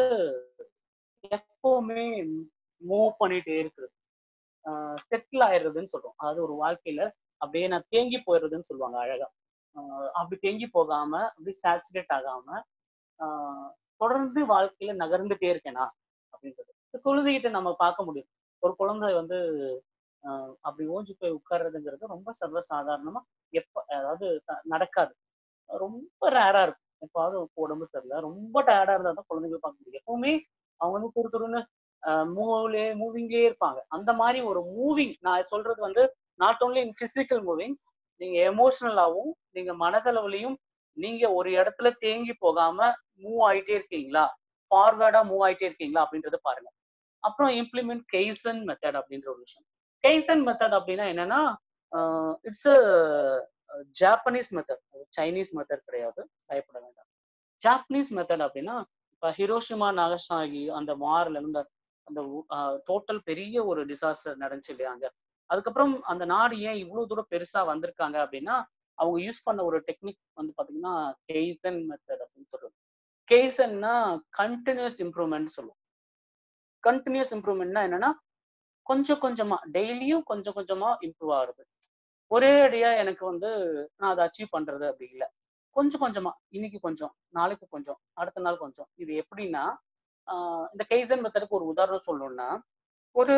எப்பவுமே மூவ் பண்ணிட்டே இருக்குது செட்டில் ஆயிடுறதுன்னு சொல்றோம் அதாவது ஒரு வாழ்க்கையில அப்படியே நான் தேங்கி போயிடுறதுன்னு சொல்லுவாங்க அழகா ஆஹ் அப்படி தேங்கி போகாம அப்படி சேச்சுரேட் ஆகாம ஆஹ் தொடர்ந்து வாழ்க்கையில நகர்ந்துட்டே இருக்கேனா அப்படின்றது இந்த குழந்தைகிட்ட நம்ம பார்க்க முடியும் ஒரு குழந்தை வந்து ஆஹ் அப்படி ஓஞ்சி போய் உட்கார்றதுங்கிறது ரொம்ப சர்வசாதாரணமா எப்ப அதாவது ச- நடக்காது ரொம்ப ரேரா இருக்கும் எப்பாவது உடம்பு சரியில்லை ரொம்ப டயர்டா இருந்தா தான் குழந்தைங்களை பார்க்க முடியும் எப்பவுமே அவங்க வந்து துரு துருன்னு மூவ்லே மூவிங்லேயே இருப்பாங்க அந்த மாதிரி ஒரு மூவிங் நான் சொல்றது வந்து not only in physical moving நீங்க எமோஷனலாவும் நீங்க மனதளவுலையும் நீங்க ஒரு இடத்துல தேங்கி போகாம மூவ் ஆயிட்டே இருக்கீங்களா ஃபார்வேர்டா மூவ் ஆயிட்டே இருக்கீங்களா அப்படின்றத பாருங்க அப்புறம் இம்ப்ளிமெண்ட் கெய்சன் மெத்தட் அப்படின்ற ஒரு விஷயம் கெய்சன் மெத்தட் அப்படின்னா என்னன்னா it's Japanese method Chinese method கிடையாது பயப்பட வேண்டாம் ஜாப்பனீஸ் மெத்தட் அப்படின்னா இப்போ ஹிரோஷிமா நாகசாகி அந்த மாரில் இருந்த அந்த டோட்டல் பெரிய ஒரு டிசாஸ்டர் நடந்துச்சு இல்லையா அங்க அதுக்கப்புறம் அந்த நாடு ஏன் இவ்வளவு தூரம் பெருசா வந்திருக்காங்க அப்படின்னா அவங்க யூஸ் பண்ண ஒரு டெக்னிக் வந்து பாத்தீங்கன்னா கெய்சன் மெத்தட் அப்படின்னு சொல்றது கெய்சன்னா கண்டினியூஸ் இம்ப்ரூவ்மெண்ட் சொல்லுவோம் கண்டினியூஸ் இம்ப்ரூவ்மெண்ட்னா என்னன்னா கொஞ்சம் கொஞ்சமா டெய்லியும் கொஞ்சம் கொஞ்சமா இம்ப்ரூவ் ஆகுறது ஒரே அடியா எனக்கு வந்து நான் அதை அச்சீவ் பண்றது அப்படி இல்லை கொஞ்சம் கொஞ்சமா இன்னைக்கு கொஞ்சம் நாளைக்கு கொஞ்சம் அடுத்த நாள் கொஞ்சம் இது எப்படின்னா ஆஹ் இந்த கெய்சன் மெத்தடுக்கு ஒரு உதாரணம் சொல்லணும்னா ஒரு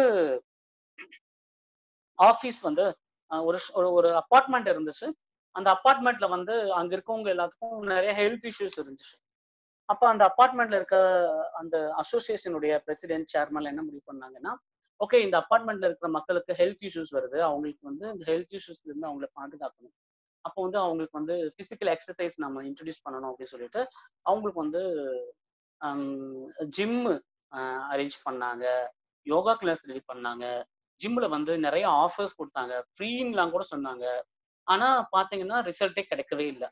ஆஃபீஸ் வந்து ஆஹ் ஒரு ஷ்- ஒரு ஒரு அப்பார்ட்மெண்ட் இருந்துச்சு அந்த அப்பார்ட்மெண்ட்ல வந்து அங்க இருக்கவங்க எல்லாத்துக்கும் நிறைய ஹெல்த் இஷ்யூஸ் இருந்துச்சு அப்ப அந்த அப்பார்ட்மெண்ட்ல இருக்க அந்த அசோசியேஷனுடைய பிரசிடென்ட் சேர்மன் என்ன முடிவு பண்ணாங்கன்னா ஓகே இந்த அப்பார்ட்மெண்ட்ல இருக்கிற மக்களுக்கு ஹெல்த் இஷ்யூஸ் வருது அவங்களுக்கு வந்து இந்த ஹெல்த் இஷ்யூஸ்ல இருந்து அவங்கள பாதுகாக்கணும் அப்போ வந்து அவங்களுக்கு வந்து பிசிக்கல் எக்ஸசைஸ் நம்ம இன்ட்ரடியூஸ் பண்ணணும் அப்படின்னு சொல்லிட்டு அவங்களுக்கு வந்து ஜிம்மு அரேஞ்ச் பண்ணாங்க யோகா கிளாஸ் ரெடி பண்ணாங்க ஜிம்ல வந்து நிறைய ஆஃபர்ஸ் கொடுத்தாங்க ஃப்ரீன்லாம் கூட சொன்னாங்க ஆனா பாத்தீங்கன்னா ரிசல்ட்டே கிடைக்கவே இல்லை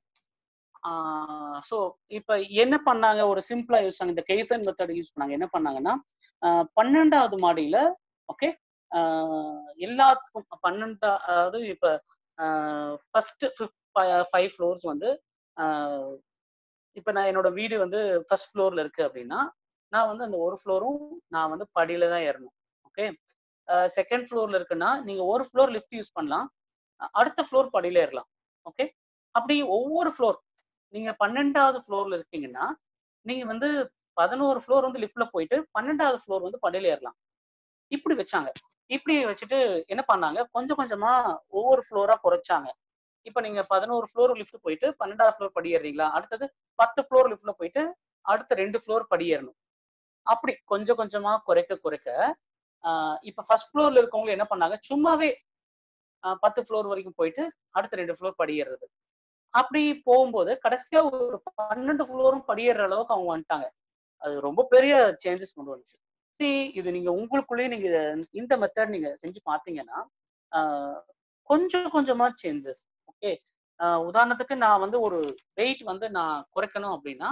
ஸோ இப்போ என்ன பண்ணாங்க ஒரு சிம்பிளா யூஸ் பண்ணாங்க இந்த கெய்சன் மெத்தட் யூஸ் பண்ணாங்க என்ன பண்ணாங்கன்னா ஆஹ் பன்னெண்டாவது மாடியில ஓகே எல்லாத்துக்கும் பன்னெண்டா அதாவது இப்போ ஃபர்ஸ்ட் ஃபைவ் ஃப்ளோர்ஸ் வந்து ஆஹ் இப்ப நான் என்னோட வீடு வந்து ஃபர்ஸ்ட் ஃப்ளோர்ல இருக்கு அப்படின்னா நான் வந்து அந்த ஒரு ஃப்ளோரும் நான் வந்து படியில தான் ஏறணும் ஓகே செகண்ட் ஃப்ளோர்ல இருக்குன்னா நீங்க ஒரு ஃப்ளோர் லிஃப்ட் யூஸ் பண்ணலாம் அஹ் அடுத்த ஃப்ளோர் படியில ஏறலாம் ஓகே அப்படி ஒவ்வொரு ஃப்ளோர் நீங்க பன்னெண்டாவது ஃப்ளோர்ல இருக்கீங்கன்னா நீங்க வந்து பதினோரு ஃப்ளோர் வந்து லிஃப்ட்ல போயிட்டு பன்னெண்டாவது ஃப்ளோர் வந்து படியில ஏறலாம் இப்படி வச்சாங்க இப்படி வச்சுட்டு என்ன பண்ணாங்க கொஞ்சம் கொஞ்சமா ஒவ்வொரு ஃப்ளோரா குறைச்சாங்க இப்ப நீங்க பதினோரு ஃப்ளோர் லிஃப்ட் போயிட்டு பன்னெண்டாவது ஃப்ளோர் படி ஏறுறீங்களா அடுத்தது பத்து ஃப்ளோர் லிஃப்ட்ல போயிட்டு அடுத்த ரெண்டு ஃப்ளோர் படி ஏறணும் அப்படி கொஞ்சம் கொஞ்சமா குறைக்க குறைக்க ஆஹ் இப்ப ஃபர்ஸ்ட் ஃப்ளோர்ல இருக்கவங்க என்ன பண்ணாங்க சும்மாவே ஆஹ் பத்து ஃப்ளோர் வரைக்கும் போயிட்டு அடுத்த ரெண்டு ஃப்ளோர் படியேறது அப்படி போகும்போது கடைசியா ஒரு பன்னெண்டு ஃப்ளோரும் படியேற அளவுக்கு அவங்க வந்துட்டாங்க அது ரொம்ப பெரிய சேஞ்சஸ் கொண்டு வந்துச்சு சரி இது நீங்க உங்களுக்குள்ளேயே நீங்க இந்த மெத்தட் நீங்க செஞ்சு பார்த்தீங்கன்னா ஆஹ் கொஞ்சம் கொஞ்சமா சேஞ்சஸ் ஓகே உதாரணத்துக்கு நான் வந்து ஒரு வெயிட் வந்து நான் குறைக்கணும் அப்படின்னா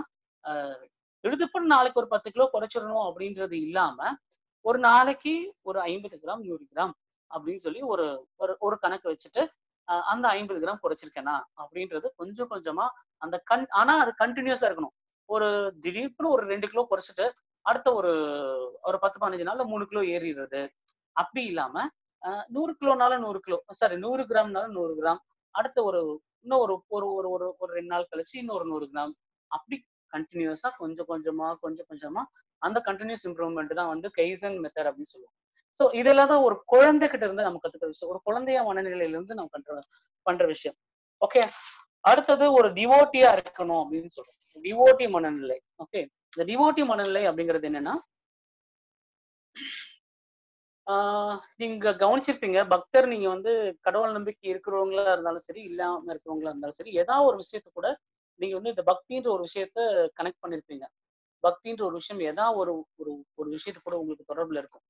எழுதுப்பன் நாளைக்கு ஒரு பத்து கிலோ குறைச்சிடணும் அப்படின்றது இல்லாம ஒரு நாளைக்கு ஒரு ஐம்பது கிராம் நூறு கிராம் அப்படின்னு சொல்லி ஒரு ஒரு ஒரு கணக்கு வச்சுட்டு அஹ் அந்த ஐம்பது கிராம் குறைச்சிருக்கேனா அப்படின்றது கொஞ்சம் கொஞ்சமா அந்த கண் ஆனா அது கண்டினியூஸா இருக்கணும் ஒரு திடீர்னு ஒரு ரெண்டு கிலோ குறைச்சிட்டு அடுத்த ஒரு ஒரு பத்து பதினஞ்சு நாள்ல மூணு கிலோ ஏறிடுறது அப்படி இல்லாம அஹ் நூறு கிலோனால நூறு கிலோ சாரி நூறு கிராம்னால நூறு கிராம் அடுத்த ஒரு இன்னும் ஒரு ஒரு ஒரு ஒரு ஒரு ரெண்டு நாள் கழிச்சு இன்னொரு நூறு கிராம் அப்படி கண்டினியூஸா கொஞ்சம் கொஞ்சமா கொஞ்சம் கொஞ்சமா அந்த கண்டினியூஸ் இம்ப்ரூவ்மெண்ட் தான் வந்து கைசன் மெத்தட் அப்படின்னு சொல்லுவோம் ஸோ இதெல்லாம் தான் ஒரு குழந்தை கிட்ட இருந்து நம்ம கத்துக்கிற விஷயம் ஒரு குழந்தைய மனநிலையில இருந்து நம்ம பண்ற பண்ற விஷயம் ஓகே அடுத்தது ஒரு டிவோட்டியா இருக்கணும் அப்படின்னு சொல்றோம் டிவோட்டி மனநிலை ஓகே இந்த டிவோட்டி மனநிலை அப்படிங்கிறது என்னன்னா ஆஹ் நீங்க கவனிச்சிருப்பீங்க பக்தர் நீங்க வந்து கடவுள் நம்பிக்கை இருக்கிறவங்களா இருந்தாலும் சரி இல்லாம இருக்கிறவங்களா இருந்தாலும் சரி ஏதாவது ஒரு விஷயத்த கூட நீங்க வந்து இந்த பக்தின்ற ஒரு விஷயத்த கனெக்ட் பண்ணிருப்பீங்க பக்தின்ற ஒரு விஷயம் ஏதாவது ஒரு ஒரு ஒரு விஷயத்து கூட உங்களுக்கு தொடர்புல இருக்கும்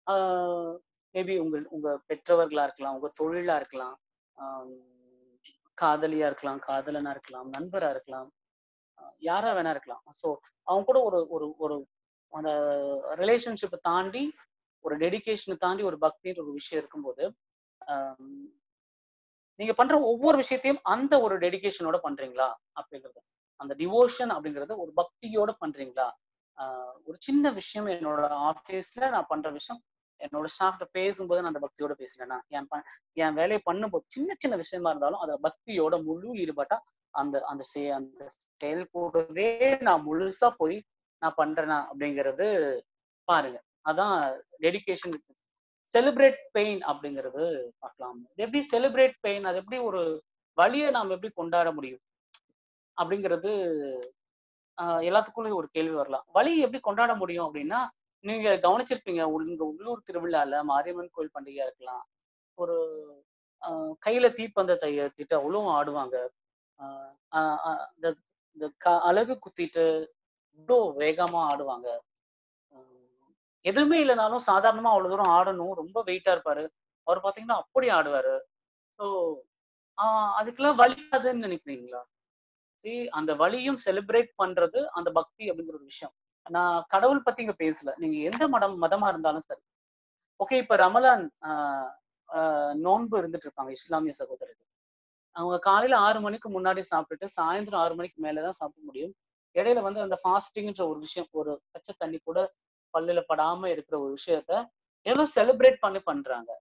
மேபி உங்க உங்க பெற்றவர்களா இருக்கலாம் உங்க தொழிலா இருக்கலாம் ஆஹ் காதலியா இருக்கலாம் காதலனா இருக்கலாம் நண்பரா இருக்கலாம் ஆஹ் யாரா வேணா இருக்கலாம் ஸோ அவங்க கூட ஒரு ஒரு ஒரு அந்த ரிலேஷன்ஷிப்பை தாண்டி ஒரு டெடிகேஷனை தாண்டி ஒரு பக்தின்ற ஒரு விஷயம் இருக்கும்போது ஆஹ் நீங்க பண்ற ஒவ்வொரு விஷயத்தையும் அந்த ஒரு டெடிகேஷனோட பண்றீங்களா அப்படிங்கிறது அந்த டிவோஷன் அப்படிங்கறது ஒரு பக்தியோட பண்றீங்களா ஆஹ் ஒரு சின்ன விஷயம் என்னோட ஆஃபீஸ்ல நான் பண்ற விஷயம் என்னோட ஸ்டாஃப்ட பேசும்போது நான் அந்த பக்தியோட பேசுறேன்னா என் ப- என் வேலையை பண்ணும்போது சின்ன சின்ன விஷயமா இருந்தாலும் அதை பக்தியோட முழு ஈடுபட்டா அந்த அந்த செய- அந்த செயல் கூடவே நான் முழுசா போய் நான் பண்றேனா அப்படிங்கிறது பாருங்க அதான் டெடிகேஷன் செலிப்ரேட் பெயின் அப்படிங்கிறது பார்க்கலாம் இது எப்படி செலிப்ரேட் பெயின் அது எப்படி ஒரு வழியை நாம் எப்படி கொண்டாட முடியும் அப்படிங்கிறது ஆஹ் எல்லாத்துக்குள்ளயும் ஒரு கேள்வி வரலாம் வழி எப்படி கொண்டாட முடியும் அப்படின்னா நீங்க கவனிச்சிருப்பீங்க உங்க உள்ளூர் திருவிழால மாரியம்மன் கோயில் பண்டிகையா இருக்கலாம் ஒரு ஆஹ் கையில தீப்பந்தத்தை ஏத்திட்டு அவ்வளவும் ஆடுவாங்க ஆஹ் ஆஹ் ஆஹ் இந்த இந்த க- அலகு குத்திட்டு இவ்வளோ வேகமா ஆடுவாங்க உம் எதுவுமே இல்லைனாலும் சாதாரணமா அவ்வளவு தூரம் ஆடணும் ரொம்ப வெயிட்டா இருப்பாரு அவர் பாத்தீங்கன்னா அப்படி ஆடுவாரு ஸோ அதுக்கெல்லாம் வலிக்காதுன்னு நினைக்கிறீங்களா see அந்த வலியும் செலிப்ரேட் பண்றது அந்த பக்தி அப்படிங்கிற ஒரு விஷயம் நான் கடவுள் பத்தி இங்க பேசல நீங்க எந்த மதம் மதமா இருந்தாலும் சரி ஓகே இப்ப ரமலான் ஆஹ் ஆஹ் நோன்பு இருந்துட்டு இருப்பாங்க இஸ்லாமிய சகோதரர்கள் அவங்க காலையில ஆறு மணிக்கு முன்னாடி சாப்பிட்டுட்டு சாயந்தரம் ஆறு மணிக்கு மேலதான் சாப்பிட முடியும் இடையில வந்து அந்த ஃபாஸ்டிங்ன்ற ஒரு விஷயம் ஒரு பச்சை தண்ணி கூட பல்லுல படாம இருக்கிற ஒரு விஷயத்த எவ்வளவு செலிப்ரேட் பண்ணி பண்றாங்க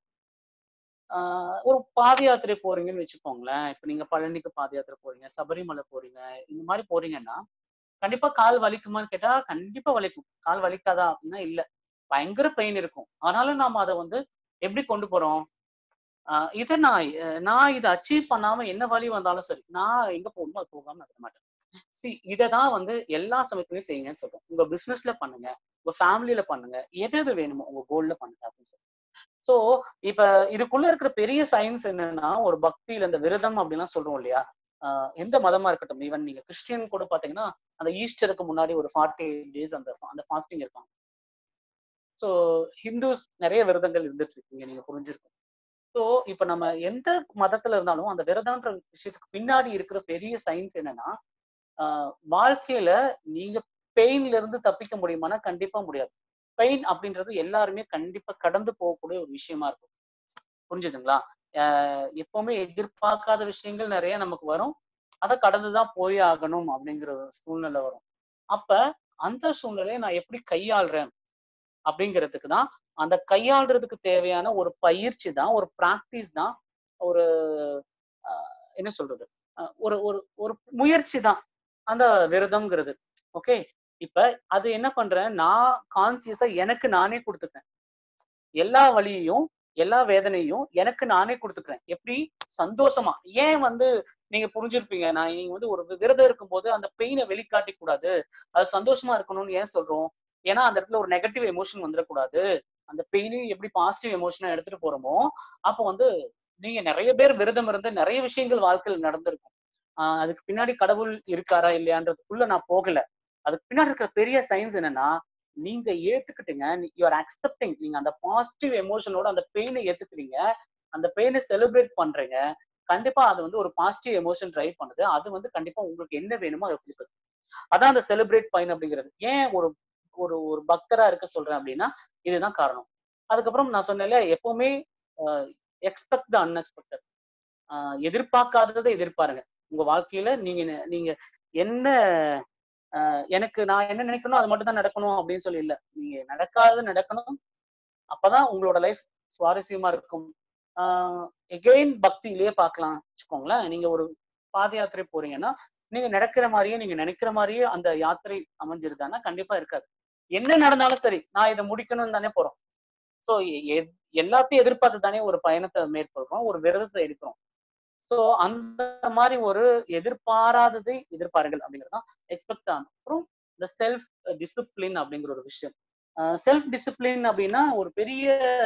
ஆஹ் ஒரு பாத யாத்திரை போறீங்கன்னு வச்சுக்கோங்களேன் இப்ப நீங்க பழனிக்கு பாத யாத்திரை போறீங்க சபரிமலை போறீங்க இந்த மாதிரி போறீங்கன்னா கண்டிப்பா கால் வலிக்குமான்னு கேட்டா கண்டிப்பா வலிக்கும் கால் வலிக்காதா அப்படின்னா இல்ல பயங்கர பெயின் இருக்கும் ஆனாலும் நாம அதை வந்து எப்படி கொண்டு போறோம் ஆஹ் இதை நான் அஹ் நான் இதை அச்சீவ் பண்ணாம என்ன வழி வந்தாலும் சரி நான் எங்க போகணுமோ அது போகாம இருக்க மாட்டேன் சி இதை தான் வந்து எல்லா சமயத்துலயும் செய்யுங்கன்னு சொல்றோம் உங்க பிசினஸ்ல பண்ணுங்க உங்க ஃபேமிலியில பண்ணுங்க எது எது வேணுமோ உங்க கோல்ல பண்ணுங்க அப்படின்னு சொல்லி சோ இப்ப இதுக்குள்ள இருக்கிற பெரிய சயின்ஸ் என்னன்னா ஒரு பக்தியில இந்த விரதம் அப்படின்லாம் சொல்றோம் இல்லையா ஆஹ் எந்த மதமா இருக்கட்டும் ஈவன் நீங்க கிறிஸ்டியன் கூட பாத்தீங்கன்னா அந்த ஈஸ்டருக்கு முன்னாடி ஒரு ஃபார்ட்டி டேஸ் அந்த அந்த ஃபாஸ்டிங் இருப்பாங்க ஸோ ஹிந்துஸ் நிறைய விரதங்கள் இருந்துட்டு இருக்கீங்க நீங்க புரிஞ்சிருக்கும் ஸோ இப்ப நம்ம எந்த மதத்துல இருந்தாலும் அந்த விரதம்ன்ற விஷயத்துக்கு பின்னாடி இருக்கிற பெரிய சயின்ஸ் என்னன்னா ஆஹ் வாழ்க்கையில நீங்க பெயின்ல இருந்து தப்பிக்க முடியுமானா கண்டிப்பா முடியாது பெயின் அப்படின்றது எல்லாருமே கண்டிப்பா கடந்து போகக்கூடிய ஒரு விஷயமா இருக்கும் புரிஞ்சுதுங்களா ஆஹ் எப்பவுமே எதிர்பார்க்காத விஷயங்கள் நிறைய நமக்கு வரும் அதை கடந்துதான் போய் ஆகணும் அப்படிங்கிற ஒரு சூழ்நிலை வரும் அப்ப அந்த சூழ்நிலையை நான் எப்படி கையாளுறேன் அப்படிங்கிறதுக்கு தான் அந்த கையாளுறதுக்கு தேவையான ஒரு பயிற்சி தான் ஒரு பிராக்டிஸ் தான் ஒரு ஆஹ் என்ன சொல்றது ஆஹ் ஒரு ஒரு ஒரு முயற்சி தான் அந்த விரதம்ங்கிறது ஓகே இப்ப அது என்ன பண்றேன் நான் கான்சியஸா எனக்கு நானே கொடுத்துக்கிறேன் எல்லா வழியையும் எல்லா வேதனையும் எனக்கு நானே கொடுத்துக்கிறேன் எப்படி சந்தோஷமா ஏன் வந்து நீங்க புரிஞ்சிருப்பீங்க நான் நீங்க வந்து ஒரு விரதம் இருக்கும்போது அந்த பெயினை வெளிக்காட்டி கூடாது அது சந்தோஷமா இருக்கணும்னு ஏன் சொல்றோம் ஏன்னா அந்த இடத்துல ஒரு நெகட்டிவ் எமோஷன் வந்துடக்கூடாது அந்த பெயினையும் எப்படி பாசிட்டிவ் எமோஷனா எடுத்துட்டு போறோமோ அப்போ வந்து நீங்க நிறைய பேர் விரதம் இருந்து நிறைய விஷயங்கள் வாழ்க்கையில் நடந்திருக்கும் ஆஹ் அதுக்கு பின்னாடி கடவுள் இருக்காரா இல்லையான்றதுக்குள்ள நான் போகல அதுக்கு பின்னாடி இருக்கிற பெரிய சயின்ஸ் என்னன்னா நீங்க ஏத்துக்கிட்டீங்க யூஆர் அக்செப்டிங் நீங்க அந்த பாசிட்டிவ் எமோஷனோட அந்த பெயினை ஏத்துக்கிறீங்க அந்த பெயினை செலிப்ரேட் பண்றீங்க கண்டிப்பா அது வந்து ஒரு பாசிட்டிவ் எமோஷன் ட்ரைவ் பண்ணுது அது வந்து கண்டிப்பா உங்களுக்கு என்ன வேணுமோ அதை கொடுக்குது அதான் அந்த செலிப்ரேட் பயன் அப்படிங்கிறது ஏன் ஒரு ஒரு ஒரு பக்தரா இருக்க சொல்றேன் அப்படின்னா இதுதான் காரணம் அதுக்கப்புறம் நான் சொன்னேன்ல எப்பவுமே எக்ஸ்பெக்ட் த அன்எக்ஸ்பெக்டட் எதிர்பார்க்காததை எதிர்பாருங்க உங்க வாழ்க்கையில நீங்க நெ- நீங்க என்ன ஆஹ் எனக்கு நான் என்ன நினைக்கணும் அது மட்டும் தான் நடக்கணும் அப்படின்னு சொல்லி இல்ல நீங்க நடக்காதது நடக்கணும் அப்பதான் உங்களோட லைஃப் சுவாரஸ்யமா இருக்கும் எகெயின் பக்தியிலேயே பார்க்கலாம் வச்சுக்கோங்களேன் நீங்க ஒரு பாத யாத்திரை போறீங்கன்னா நீங்க நடக்கிற மாதிரியே நீங்க நினைக்கிற மாதிரியே அந்த யாத்திரை அமைஞ்சிருக்கான்னா கண்டிப்பா இருக்காது என்ன நடந்தாலும் சரி நான் இதை முடிக்கணும்னு தானே போறோம் ஸோ எல்லாத்தையும் எதிர்பார்த்து தானே ஒரு பயணத்தை மேற்கொள்றோம் ஒரு விரதத்தை எடுக்கிறோம் ஸோ அந்த மாதிரி ஒரு எதிர்பாராததை எதிர்பாருங்கள் அப்படிங்கிறது தான் எக்ஸ்பெக்ட் ஆகும் அப்புறம் இந்த செல்ஃப் டிசிப்ளின் அப்படிங்கிற ஒரு விஷயம் செல்ஃப் டிசிப்ளின் அப்படின்னா ஒரு பெரிய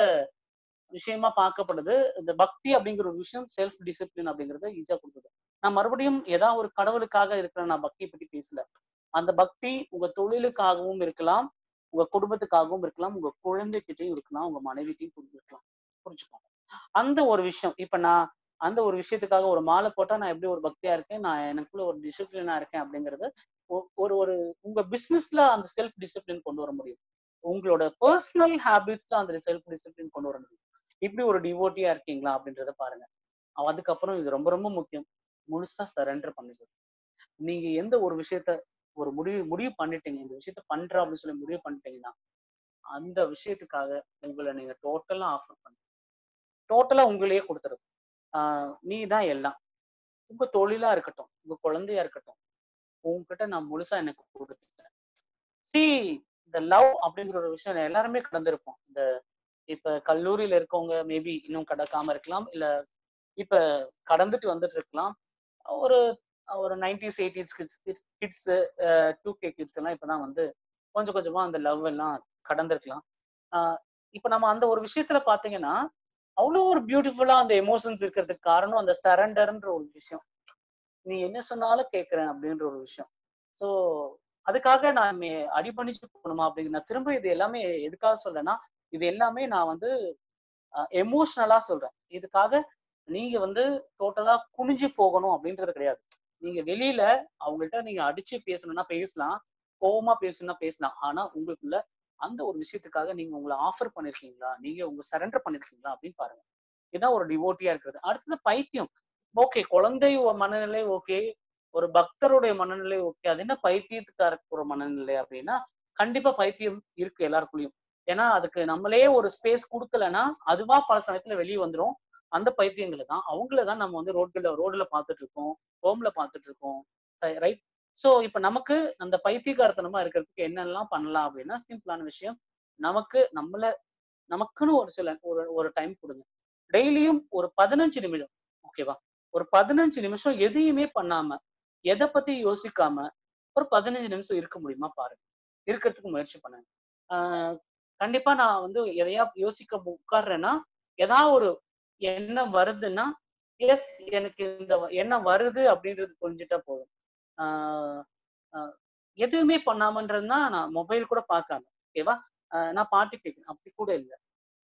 விஷயமா பார்க்கப்படுது இந்த பக்தி அப்படிங்கிற ஒரு விஷயம் செல்ஃப் டிசிப்ளின் அப்படிங்கறத ஈஸியா கொடுத்தது நான் மறுபடியும் ஏதாவது ஒரு கடவுளுக்காக இருக்கிற நான் பக்தியை பத்தி பேசல அந்த பக்தி உங்க தொழிலுக்காகவும் இருக்கலாம் உங்க குடும்பத்துக்காகவும் இருக்கலாம் உங்க குழந்தைகிட்டையும் இருக்கலாம் உங்க மனைவிட்டையும் இருக்கலாம் புரிஞ்சுக்கோங்க அந்த ஒரு விஷயம் இப்ப நான் அந்த ஒரு விஷயத்துக்காக ஒரு மாலை போட்டா நான் எப்படி ஒரு பக்தியா இருக்கேன் நான் எனக்குள்ள ஒரு டிசிப்ளினா இருக்கேன் அப்படிங்கறது ஒ- ஒரு ஒரு உங்க பிசினஸ்ல அந்த செல்ஃப் டிசிப்ளின் கொண்டு வர முடியும் உங்களோட பர்சனல் ஹேபிட்ஸ்ல அந்த செல்ஃப் டிசிப்ளின் கொண்டு வர முடியும் இப்படி ஒரு டிவோட்டியா இருக்கீங்களா அப்படின்றத பாருங்க அஹ் அதுக்கப்புறம் இது ரொம்ப ரொம்ப முக்கியம் முழுசா சரண்டர் பண்ணிடுது நீங்க எந்த ஒரு விஷயத்த ஒரு முடிவு முடிவு பண்ணிட்டீங்க இந்த விஷயத்த பண்ற அப்படின்னு சொல்லி முடிவு பண்ணிட்டீங்கன்னா அந்த விஷயத்துக்காக உங்களை நீங்க டோட்டலா ஆஃபர் பண்ணுங்க டோட்டலா உங்களையே கொடுத்துருது ஆஹ் நீ தான் எல்லாம் உங்க தொழிலா இருக்கட்டும் உங்க குழந்தையா இருக்கட்டும் உங்ககிட்ட நான் முழுசா எனக்கு கொடுத்துட்டேன் சி இந்த லவ் அப்படிங்கிற ஒரு விஷயம் எல்லாருமே கடந்திருப்போம் இந்த இப்ப கல்லூரியில இருக்கவங்க மேபி இன்னும் கடக்காம இருக்கலாம் இல்ல இப்ப கடந்துட்டு வந்துட்டு இருக்கலாம் ஒரு ஒரு nineties eighties kids kids two K kids எல்லாம் இப்பதான் வந்து கொஞ்சம் கொஞ்சமா அந்த லவ் எல்லாம் கடந்திருக்கலாம் ஆஹ் இப்ப நம்ம அந்த ஒரு விஷயத்துல பாத்தீங்கன்னா அவ்வளோ ஒரு பியூட்டிஃபுல்லா அந்த எமோஷன்ஸ் இருக்கிறதுக்கு காரணம் அந்த சரண்டர்ன்ற ஒரு விஷயம் நீ என்ன சொன்னாலும் கேட்கறேன் அப்படின்ற ஒரு விஷயம் ஸோ அதுக்காக நான் மே- அடிபணிச்சு போகணுமா அப்படிங்கிற நான் திரும்ப இது எல்லாமே எதுக்காக சொல்றேன்னா இது எல்லாமே நான் வந்து எமோஷனலா சொல்றேன் இதுக்காக நீங்க வந்து டோட்டலா குனிஞ்சு போகணும் அப்படின்றது கிடையாது நீங்க வெளியில அவங்கள்ட்ட நீங்க அடிச்சு பேசணும்னா பேசலாம் கோவமா பேசணும்னா பேசலாம் ஆனா உங்களுக்குள்ள அந்த ஒரு விஷயத்துக்காக நீங்க உங்களை ஆஃபர் பண்ணிருக்கீங்களா நீங்க உங்க சரண்டர் பண்ணிருக்கீங்களா அப்படின்னு பாருங்க இதான் ஒரு டிவோட்டியா இருக்கிறது அடுத்தது பைத்தியம் ஓகே குழந்தை ஒ- மனநிலை ஓகே ஒரு பக்தருடைய மனநிலை ஓகே அது என்ன பைத்தியத்துக்காரருக்கு ஒரு மனநிலை அப்படின்னா கண்டிப்பா பைத்தியம் இருக்கு எல்லாருக்குள்ளயும் ஏன்னா அதுக்கு நம்மளே ஒரு ஸ்பேஸ் கொடுக்கலன்னா அதுவா பல சமயத்துல வெளியே வந்துரும் அந்த பைத்தியங்களை தான் அவங்கள தான் நம்ம வந்து ரோட்ல ரோட்ல பார்த்துட்டு இருக்கோம் ஹோம்ல பார்த்துட்டு இருக்கோம் ரைட் சோ இப்ப நமக்கு அந்த பைத்தியக்காரத்தனமா இருக்கிறதுக்கு என்னெல்லாம் பண்ணலாம் அப்படின்னா சிம்பிளான விஷயம் நமக்கு நம்மள நமக்குன்னு ஒரு சில ஒரு ஒரு டைம் கொடுங்க டெய்லியும் ஒரு பதினஞ்சு நிமிடம் ஓகேவா ஒரு பதினஞ்சு நிமிஷம் எதையுமே பண்ணாம எதை பத்தி யோசிக்காம ஒரு பதினஞ்சு நிமிஷம் இருக்க முடியுமா பாருங்க இருக்கிறதுக்கு முயற்சி பண்ணுங்க ஆஹ் கண்டிப்பா நான் வந்து எதையா யோசிக்க உட்கார்றேன்னா ஏதாவது ஒரு எண்ணம் வருதுன்னா எஸ் எனக்கு இந்த எண்ணம் வருது அப்படின்றது புரிஞ்சுட்டா போதும் ஆஹ் ஆஹ் எதுவுமே பண்ணாமன்றதுனா நான் மொபைல் கூட பார்க்காம ஓகேவா நான் பாட்டு கேட்கிறேன் அப்படி கூட இல்லை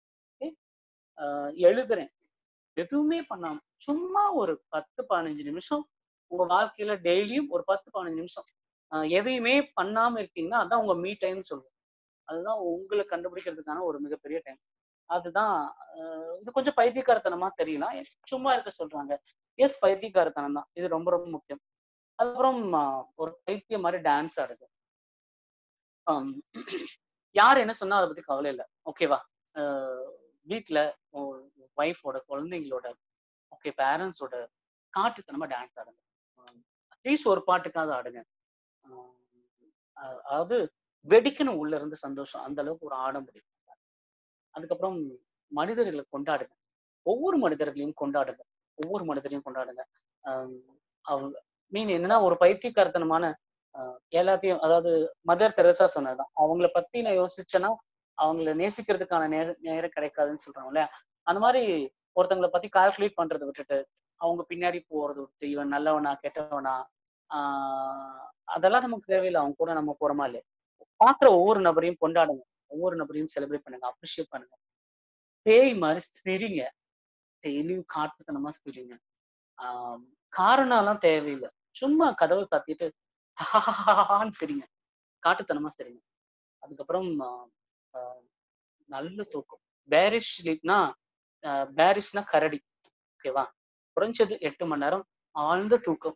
எழுதுறேன் எதுவுமே பண்ணாம சும்மா ஒரு பத்து பதினஞ்சு நிமிஷம் உங்க வாழ்க்கையில டெய்லியும் ஒரு பத்து பதினஞ்சு நிமிஷம் ஆஹ் எதையுமே பண்ணாம இருக்கீங்கன்னா அதான் உங்க மீ டைம் சொல்லுவோம் அதுதான் உங்களை கண்டுபிடிக்கிறதுக்கான ஒரு மிகப்பெரிய டைம் அதுதான் ஆஹ் இது கொஞ்சம் பைத்தியக்காரத்தனமா தெரியலாம் சும்மா இருக்க சொல்றாங்க எஸ் பைத்தியக்காரத்தனம் தான் இது ரொம்ப ரொம்ப முக்கியம் அதுக்கப்புறம் ஆஹ் ஒரு பைத்தியம் மாதிரி டான்ஸ் ஆடுது ஆம், யார் என்ன சொன்னா அதை பத்தி கவலை இல்லை ஓகேவா வீட்டுல ஒய்ஃபோட குழந்தைங்களோட ஓகே பேரண்ட்ஸோட காட்டுத்தனமா டான்ஸ் ஆடுங்க அட்லீஸ்ட் ஒரு பாட்டுக்காவது ஆடுங்க ஆஹ் அஹ் அதாவது வெடிக்கணும் உள்ள இருந்து சந்தோஷம் அந்த அளவுக்கு ஒரு ஆட முடியும் அதுக்கப்புறம் மனிதர்களை கொண்டாடுங்க ஒவ்வொரு மனிதர்களையும் கொண்டாடுங்க ஒவ்வொரு மனிதரையும் கொண்டாடுங்க ஆஹ் அவங்க மீன் என்னன்னா ஒரு பைத்தியக்காரத்தனமான ஆஹ் எல்லாத்தையும் அதாவது மதர் தெரசா சொன்னதுதான் அவங்கள பத்தி நான் யோசிச்சேன்னா அவங்கள நேசிக்கிறதுக்கான நேர நேரம் கிடைக்காதுன்னு சொல்றாங்க இல்லையா அந்த மாதிரி ஒருத்தங்களை பத்தி கால்குலேட் பண்றதை விட்டுட்டு அவங்க பின்னாடி போறதை விட்டு இவன் நல்லவனா கெட்டவனா ஆஹ் அதெல்லாம் நமக்கு தேவையில்லை அவங்க கூட நம்ம போறோமா இல்லையா பாக்குற ஒவ்வொரு நபரையும் கொண்டாடுங்க ஒவ்வொரு நபரையும் செலிப்ரேட் பண்ணுங்க அப்ரிஷியேட் பண்ணுங்க பேய் மாதிரி சிரிங்க டெய்லியும் காட்டுத்தனமா சிரிங்க ஆஹ் காரணம்லாம் தேவையில்லை சும்மா கதவை சாத்திட்டு ஹான்னு சிரிங்க காட்டுத்தனமா சிரிங்க அதுக்கப்புறம் ஆஹ் ஆஹ் நல்ல தூக்கம் பேரிஷ் ஸ்லீப்னா பேரிஷ்னா கரடி ஓகேவா குறைஞ்சது எட்டு மணி நேரம் ஆழ்ந்த தூக்கம்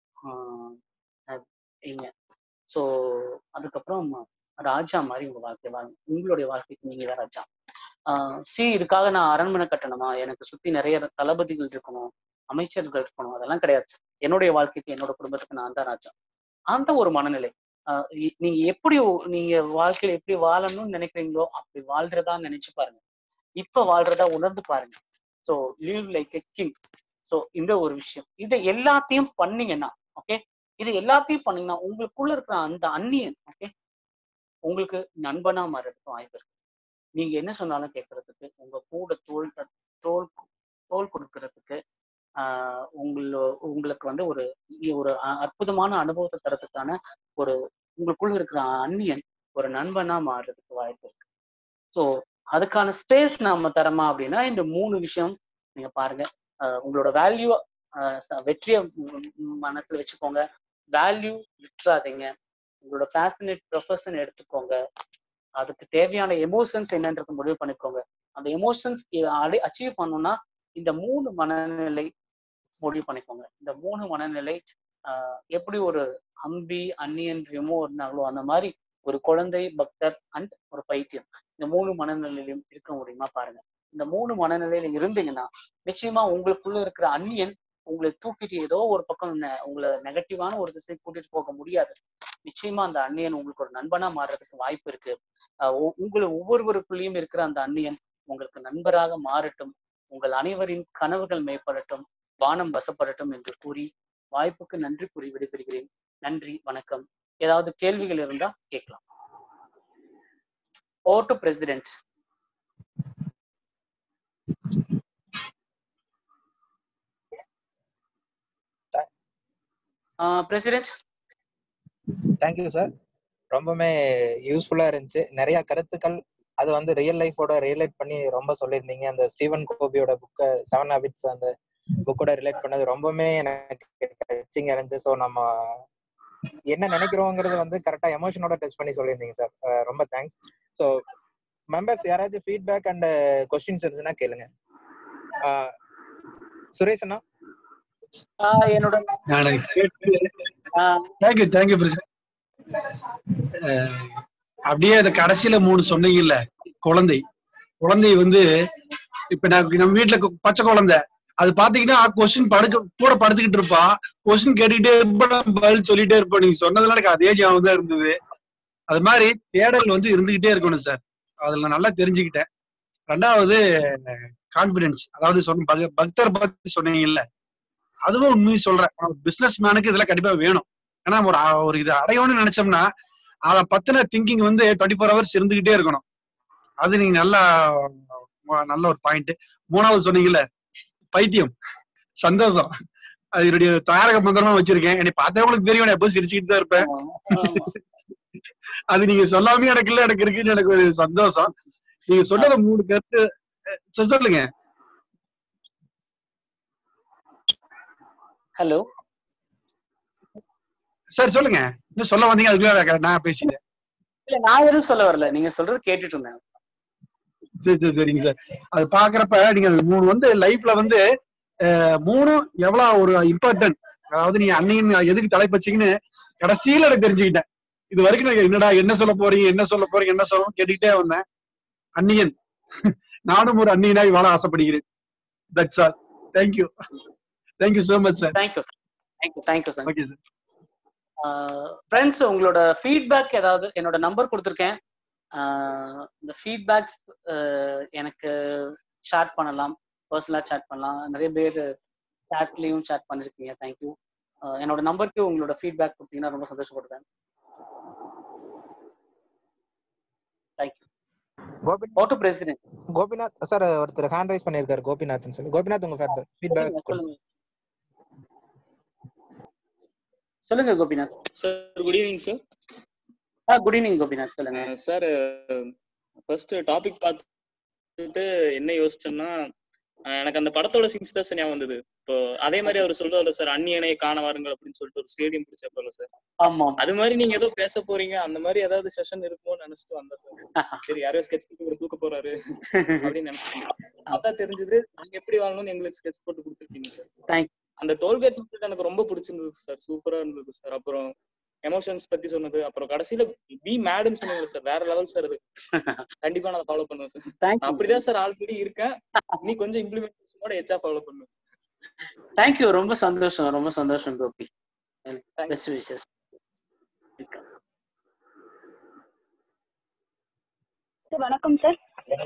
ஆஹ் ஸோ அதுக்கப்புறம் ராஜா மாதிரி உங்க வாழ்க்கை வாங்க உங்களுடைய வாழ்க்கைக்கு நீங்க தான் ராஜா ஆஹ் சி இதுக்காக நான் அரண்மனை கட்டணுமா எனக்கு சுத்தி நிறைய தளபதிகள் இருக்கணும் அமைச்சர்கள் இருக்கணும் அதெல்லாம் கிடையாது என்னுடைய வாழ்க்கைக்கு என்னோட குடும்பத்துக்கு நான் தான் ராஜா அந்த ஒரு மனநிலை ஆஹ் இ- நீங்க எப்படி ஒ- நீங்க வாழ்க்கையில எப்படி வாழணும்னு நினைக்கிறீங்களோ அப்படி வாழ்றதா நினைச்சு பாருங்க இப்ப வாழ்றதா உணர்ந்து பாருங்க so live like a king so இந்த ஒரு விஷயம் இதை எல்லாத்தையும் பண்ணீங்கன்னா ஓகே இது எல்லாத்தையும் பண்ணீங்கன்னா உங்களுக்குள்ள இருக்கிற அந்த அந்நியன் ஓகே உங்களுக்கு நண்பனா மாறதுக்கு வாய்ப்பு இருக்கு நீங்க என்ன சொன்னாலும் கேட்கறதுக்கு உங்க கூட தோல் த- தோல் தோல் கொடுக்கறதுக்கு ஆஹ் உங்களோ உங்களுக்கு வந்து ஒரு ஒரு அ- அற்புதமான அனுபவத்தை தரதுக்கான ஒரு உங்களுக்குள்ள இருக்கிற அந்நியன் ஒரு நண்பனா மாறுறதுக்கு வாய்ப்பு இருக்கு ஸோ அதுக்கான ஸ்பேஸ் நாம தரமா அப்படின்னா இந்த மூணு விஷயம் நீங்க பாருங்க ஆஹ் உங்களோட வேல்யூ வெற்றியை மனசுல வச்சுக்கோங்க வேல்யூ விட்டுறாதீங்க உங்களோட பேஷனேட் ப்ரொஃபஷன் எடுத்துக்கோங்க அதுக்கு தேவையான எமோஷன்ஸ் என்னன்றது முடிவு பண்ணிக்கோங்க அந்த எமோஷன்ஸ் அச்சீவ் பண்ணணும்னா இந்த மூணு மனநிலை முடிவு பண்ணிக்கோங்க இந்த மூணு மனநிலை ஆஹ் எப்படி ஒரு அம்பி அந்நியன் ரிமோ இருந்தாங்களோ அந்த மாதிரி ஒரு குழந்தை பக்தர் அண்ட் ஒரு பைத்தியம் இந்த மூணு மனநிலையிலும் இருக்க முடியுமா பாருங்க இந்த மூணு மனநிலையில இருந்தீங்கன்னா நிச்சயமா உங்களுக்குள்ள இருக்கிற அந்நியன் உங்களை தூக்கிட்டு ஏதோ ஒரு பக்கம் நெ- உங்களை நெகட்டிவான ஒரு திசை கூட்டிட்டு போக முடியாது நிச்சயமா அந்த அந்நியன் உங்களுக்கு ஒரு நண்பனா மாறுறதுக்கு வாய்ப்பு இருக்கு ஆஹ் உ- உங்களை ஒவ்வொருவருக்குள்ளேயும் இருக்கிற அந்த அந்நியன் உங்களுக்கு நண்பராக மாறட்டும் உங்கள் அனைவரின் கனவுகள் மேம்படட்டும் வானம் வசப்படட்டும் என்று கூறி வாய்ப்புக்கு நன்றி கூறி விடைபெறுகிறேன் நன்றி வணக்கம் ஏதாவது கேள்விகள் இருந்தா கேட்கலாம் oh to president president thank you sir ரொம்பவுமே யூஸ்ஃபுல்லா இருந்துச்சு நிறைய கருத்துக்கள் அது வந்து ரியல் லைஃபோட ரியலேட் பண்ணி ரொம்ப சொல்லியிருந்தீங்க அந்த ஸ்டீவன் கோபியோட புக்கை செவன் ஹாபிட்ஸ் அந்த புக்கோட ரிலேட் பண்ணது ரொம்பவுமே எனக்கு டச்சிங் இருந்துச்சு ஸோ நம்ம என்ன நினைக்கிறோங்கிறது வந்து கரெக்டா எமோஷனோட டச் பண்ணி சொல்லியிருந்தீங்க சார் ரொம்ப தேங்க்ஸ் ஸோ மெம்பர்ஸ் யாராச்சும் ஃபீட்பேக் அண்ட் கொஸ்டின்ஸ் இருந்துச்சுன்னா கேளுங்க அஹ், சுரேஷ் அண்ணா என்னோட ஆஹ் தேங்க்யூ தேங்க்யூ பிரசிடென்ட் அப்படியே அந்த கடைசியில மூணு சொன்னீங்கல்ல குழந்தை குழந்தை வந்து இப்ப நான் நம்ம வீட்டுல கு- பச்சை குழந்தை அது பாத்தீங்கன்னா கொஸ்டின் படுக்க கூட படுத்துக்கிட்டு இருப்பா கொஸ்டின் கேட்டுக்கிட்டே இருப்பேன் பதில் சொல்லிட்டே இருப்பேன் நீங்க சொன்னதுல எனக்கு அதே ஞாபகம் தான் இருந்தது அது மாதிரி தேடல் வந்து இருந்துகிட்டே இருக்கணும் சார் அதுல நான் நல்லா தெரிஞ்சுக்கிட்டேன் ரெண்டாவது கான்பிடன்ஸ் அதாவது சொன்ன பக- பக்தர் பக்தி சொன்னீங்கல்ல அதுவும் உண்மையை சொல்றேன் பிசினஸ் மேனுக்கு இதெல்லாம் கண்டிப்பா வேணும் ஏன்னா ஒரு அ- ஒரு இது அடையணும்னு நினைச்சோம்னா அதை பத்தின திங்கிங் வந்து டுவெண்ட்டி ஃபோர் ஹவர்ஸ் இருந்துகிட்டே இருக்கணும் அது நீங்க நல்லா ம- நல்ல ஒரு பாயிண்ட் மூணாவது சொன்னீங்கல்ல பைத்தியம் சந்தோஷம் அது என்னுடைய தாரக மந்திரமா வச்சிருக்கேன் என்னை பார்த்தவங்களுக்கு தெரியும் நான் எப்போ சிரிச்சுக்கிட்டு தான் இருப்பேன் அது நீங்க சொல்லாமே எனக்கு இல்ல எனக்கு இருக்குன்னு எனக்கு ஒரு சந்தோஷம் நீங்க சொன்னத மூணு கருத்து அஹ், சொ- சொல்லுங்க ஹலோ சார் சொல்லுங்க இன்னும் சொல்ல வந்தீங்க அதுக்குள்ள நான் பேசிட்டேன் இல்ல நான் எதுவும் சொல்ல வரல நீங்க சொல்றது கேட்டுட்டு இருந்தேன் சரி சரி சரிங்க சார் அது பாக்குறப்ப நீங்க அது மூணு வந்து லைஃப்ல வந்து அஹ், மூணும் எவ்வளவு ஒரு இம்பார்ட்டன்ட் அதாவது நீங்க அன்னையின் எதுக்கு தலைப்பச்சீங்கன்னு கடைசியில எனக்கு தெரிஞ்சுக்கிட்டேன் இது வரைக்கும் நான் என்னடா என்ன சொல்ல போறீங்க என்ன சொல்ல போறீங்க என்ன சொல்லணும் கேட்டுக்கிட்டே வந்தேன் அன்னியன் நானும் ஒரு அன்னியனாய் வாழ ஆசைப்படுகிறேன் that's all thank you thank you so much sir thank you thank you thank you sir okay sir friends உங்களோட ஃபீட்பேக் ஏதாவது என்னோட நம்பர் கொடுத்துருக்கேன் ஆஹ் இந்த ஃபீட்பேக்ஸ் எனக்கு ஷேர் பண்ணலாம் பர்சனலாக சேட் பண்ணலாம் நிறைய பேர் சேட்லேயும் சேட் பண்ணிருக்கீங்க தேங்க்யூ என்னோட நம்பருக்கு உங்களோட ஃபீட்பேக் கொடுத்தீங்கன்னா ரொம்ப சந்தோஷப்படுவேன் தேங்க்யூ கோபி ஓட்டு பிரசிடென்ட் கோபிநாத் சார் ஒருத்தர் ஹேண்ட் ரைஸ் பண்ணியிருக்காரு கோபிநாத்னு சொல்லி கோபிநாத் உங்க ஃபீட்பேக் சொல்லுங்க சொல்லுங்க Gopinath sir good evening sir ஆ குட் ஈவினிங் கோபிநாத் சொல்லுங்க சார் ஃபர்ஸ்ட் டாபிக் பார்த்துட்டு என்ன யோசிச்சேன்னா அஹ் எனக்கு அந்த படத்தோட சீன்ஸ் தான் சார் ஞாபகம் வந்தது இப்போ அதே மாதிரி அவர் சொல்றாருல சார் அந்நியனை காண வாருங்கள் அப்படின்னு சொல்லிட்டு ஒரு ஸ்டேடியம் பிடிச்சப்பல சார் ஆமா அது மாதிரி நீங்க ஏதோ பேச போறீங்க அந்த மாதிரி ஏதாவது செஷன் இருக்குமோன்னு நினைச்சிட்டு வந்தேன் சார் சரி யாரையோ ஸ்கெட்ச் போட்டு இவரு தூக்க போறாரு அப்படின்னு நினைச்சிட்டேன் அதான் தெரிஞ்சது நீங்க எப்படி வாங்கணும்னு எங்களுக்கு ஸ்கெட்ச் போட்டு கொடுத்துருக்கீங்க சார் Thank அந்த டோல்கேட் மெத்தட் எனக்கு ரொம்ப பிடிச்சிருந்தது சார் சூப்பரா இருந்தது சார் அப்புறம் எமோஷன்ஸ் பத்தி சொன்னது அப்புறம் கடைசியில பி மேடுன்னு சொன்னீங்க சார் வேற லெவல் சார் அது கண்டிப்பா நான் ஃபாலோ பண்ணுவேன் சார் நான் தேங்க்யூ அப்படிதான் சார் ஆல்ரெடி இருக்கேன் நீ கொஞ்சம் இம்ப்ளிமெண்டேஷனோட எச்சா ஃபாலோ பண்ணுவேன் தேங்க்யூ ரொம்ப சந்தோஷம் ரொம்ப சந்தோஷம் Gopi Thank best wishes sir வணக்கம் சார்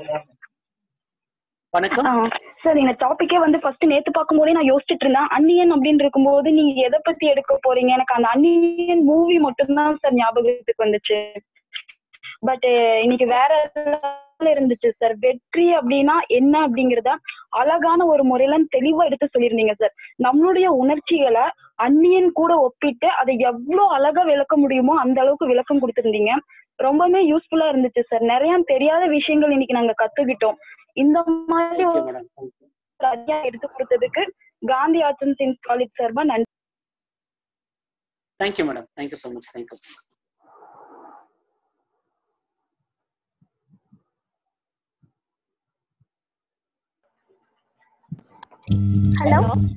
வணக்கம் சார் இந்த டாபிக்கே வந்து ஃபர்ஸ்ட் நேத்து பார்க்கும்போதே நான் யோசிச்சுட்டு இருந்தேன் அன்னியன் அப்படின்னு இருக்கும்போது நீங்க எதை பத்தி எடுக்க போறீங்க எனக்கு அந்த அன்னியன் மூவி மட்டும்தான் சார் ஞாபகத்துக்கு வந்துச்சு பட் இன்னைக்கு வேற level இருந்துச்சு சார் வெற்றி அப்படின்னா என்ன அப்படிங்கறத அழகான ஒரு முறையில தெளிவா எடுத்து சொல்லியிருந்தீங்க சார் நம்மளுடைய உணர்ச்சிகளை அந்நியன் கூட ஒப்பிட்டு அதை எவ்வளவு அழகா விளக்க முடியுமோ அந்த அளவுக்கு விளக்கம் கொடுத்திருந்தீங்க ரொம்பவுமே யூஸ்ஃபுல்லா இருந்துச்சு சார் நிறைய தெரியாத விஷயங்கள் இன்னைக்கு நாங்க கத்துக்கிட்டோம் இந்த மாதிரி தேங்க்யூ ஒரு மேடம் அத்தியாயம் எடுத்து கொடுத்ததுக்கு Gandhi arts and science college சார்பா நன்றி thank you madam thank you so much thank you hello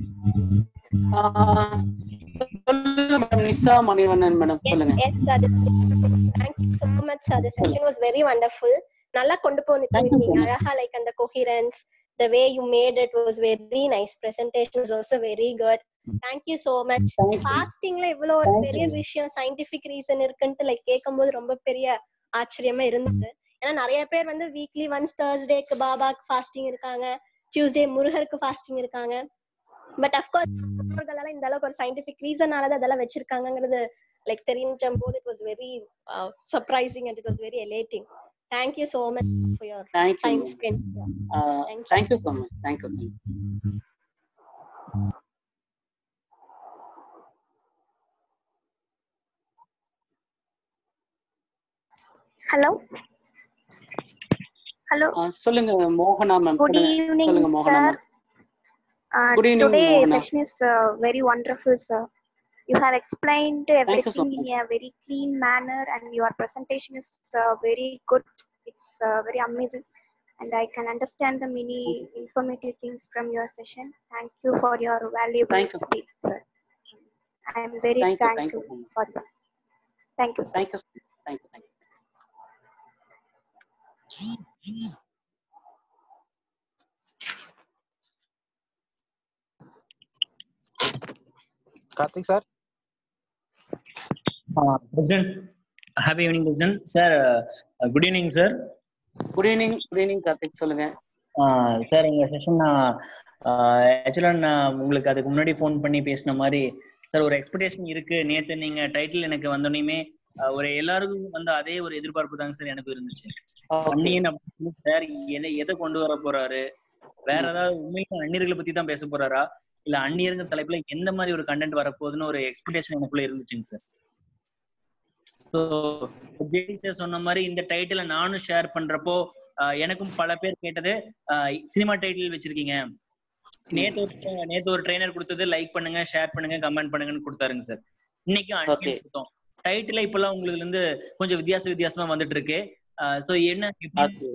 சொல்லுங்க madam Nisha Manivannan madam yes சொல்லுங்க எஸ் அது thank you so much sir the session was very wonderful நல்லா கொண்டு போனி- Thank you so போனீங்க much. அழகா லைக் அந்த coherence the way you made it was very nice presentation was also very good thank you so much Thank you. ஃபாஸ்டிங்ல இவ்வளவு ஒரு Thank பெரிய you. விஷயம் சயின்டிபிக் ரீசன் இருக்குன்ட்டு லைக் கேட்கும்போது ரொம்ப பெரிய ஆச்சரியமா இருந்தது ஏன்னா நிறைய பேர் வந்து வீக்லி ஒன்ஸ் தேர்ஸ்டேக்கு பாபாக்கு ஃபாஸ்டிங் இருக்காங்க டியூஸ்டே முருகருக்கு ஃபாஸ்டிங் இருக்காங்க பட் அஃப்கோர்ஸ் முன்னோர்களெல்லாம் இந்த அளவுக்கு ஒரு சயின்டிபிக் ரீசனால தான் அதெல்லாம் வச்சிருக்காங்கங்கிறது லைக் தெரிஞ்ச போது it was very surprising and it was very elating thank you so much for your thank you time spend Thank you. Thank you so much thank you hello hello சொல்லுங்க மோகனா மேம் குட் ஈவினிங் சொல்லுங்க மோகனா sir ma'am Good evening, today Mohana. session is uh, very wonderful sir you have explained you so everything in much. a very clean manner and your presentation is uh, very good it's uh, very amazing and i can understand the many informative things from your session thank you for your valuable Thank you. speech sir i am very Thank you, thank thankful you so much. for that thank you sir. Thank you thank you thank you Karthik sir president happy evening president sir good evening sir good evening good evening Karthik சொல்லுங்க sir உங்க session நான் ஆக்சுவலாக நான் உங்களுக்கு அதுக்கு முன்னாடி phone பண்ணி பேசின மாதிரி சார் ஒரு எக்ஸ்பெக்டேஷன் இருக்கு நேற்று நீங்க டைட்டில் எனக்கு வந்தோடனே ஒரு எல்லாருக்கும் வந்து அதே ஒரு எதிர்பார்ப்பு தாங்க சார் எனக்கு இருந்துச்சு அந்நியன் அப்படின்னு சார் என்ன எதை கொண்டு வர போறாரு வேற ஏதாவது உண்மையான அந்நியர்களை பத்தி தான் பேச போறாரா இல்ல அந்நியருங்க தலைப்புல எந்த மாதிரி ஒரு கண்டென்ட் வரப்போகுதுன்னு ஒரு எக்ஸ்பெக்டேஷன் எனக்குள்ள இருந்துச்சுங்க சார் ஸோ ஜெய் சார் சொன்ன மாதிரி இந்த டைட்டில நானும் ஷேர் பண்றப்போ ஆஹ் எனக்கும் பல பேர் கேட்டது சினிமா டைட்டில் வச்சிருக்கீங்க நேத்து ஒரு நேத்து ஒரு ட்ரெய்னர் கொடுத்தது லைக் பண்ணுங்க ஷேர் பண்ணுங்க கமெண்ட் பண்ணுங்கன்னு கொடுத்தாருங்க சார் இன்னைக்கு Okay. அன்னியன் கொடுத்தோம் டைட்டில் இப்பெல்லாம் உங்களுக்கு இருந்து கொஞ்சம் வித்தியாச வித்தியாசமா வந்துட்டு இருக்கு ஸோ என்ன அது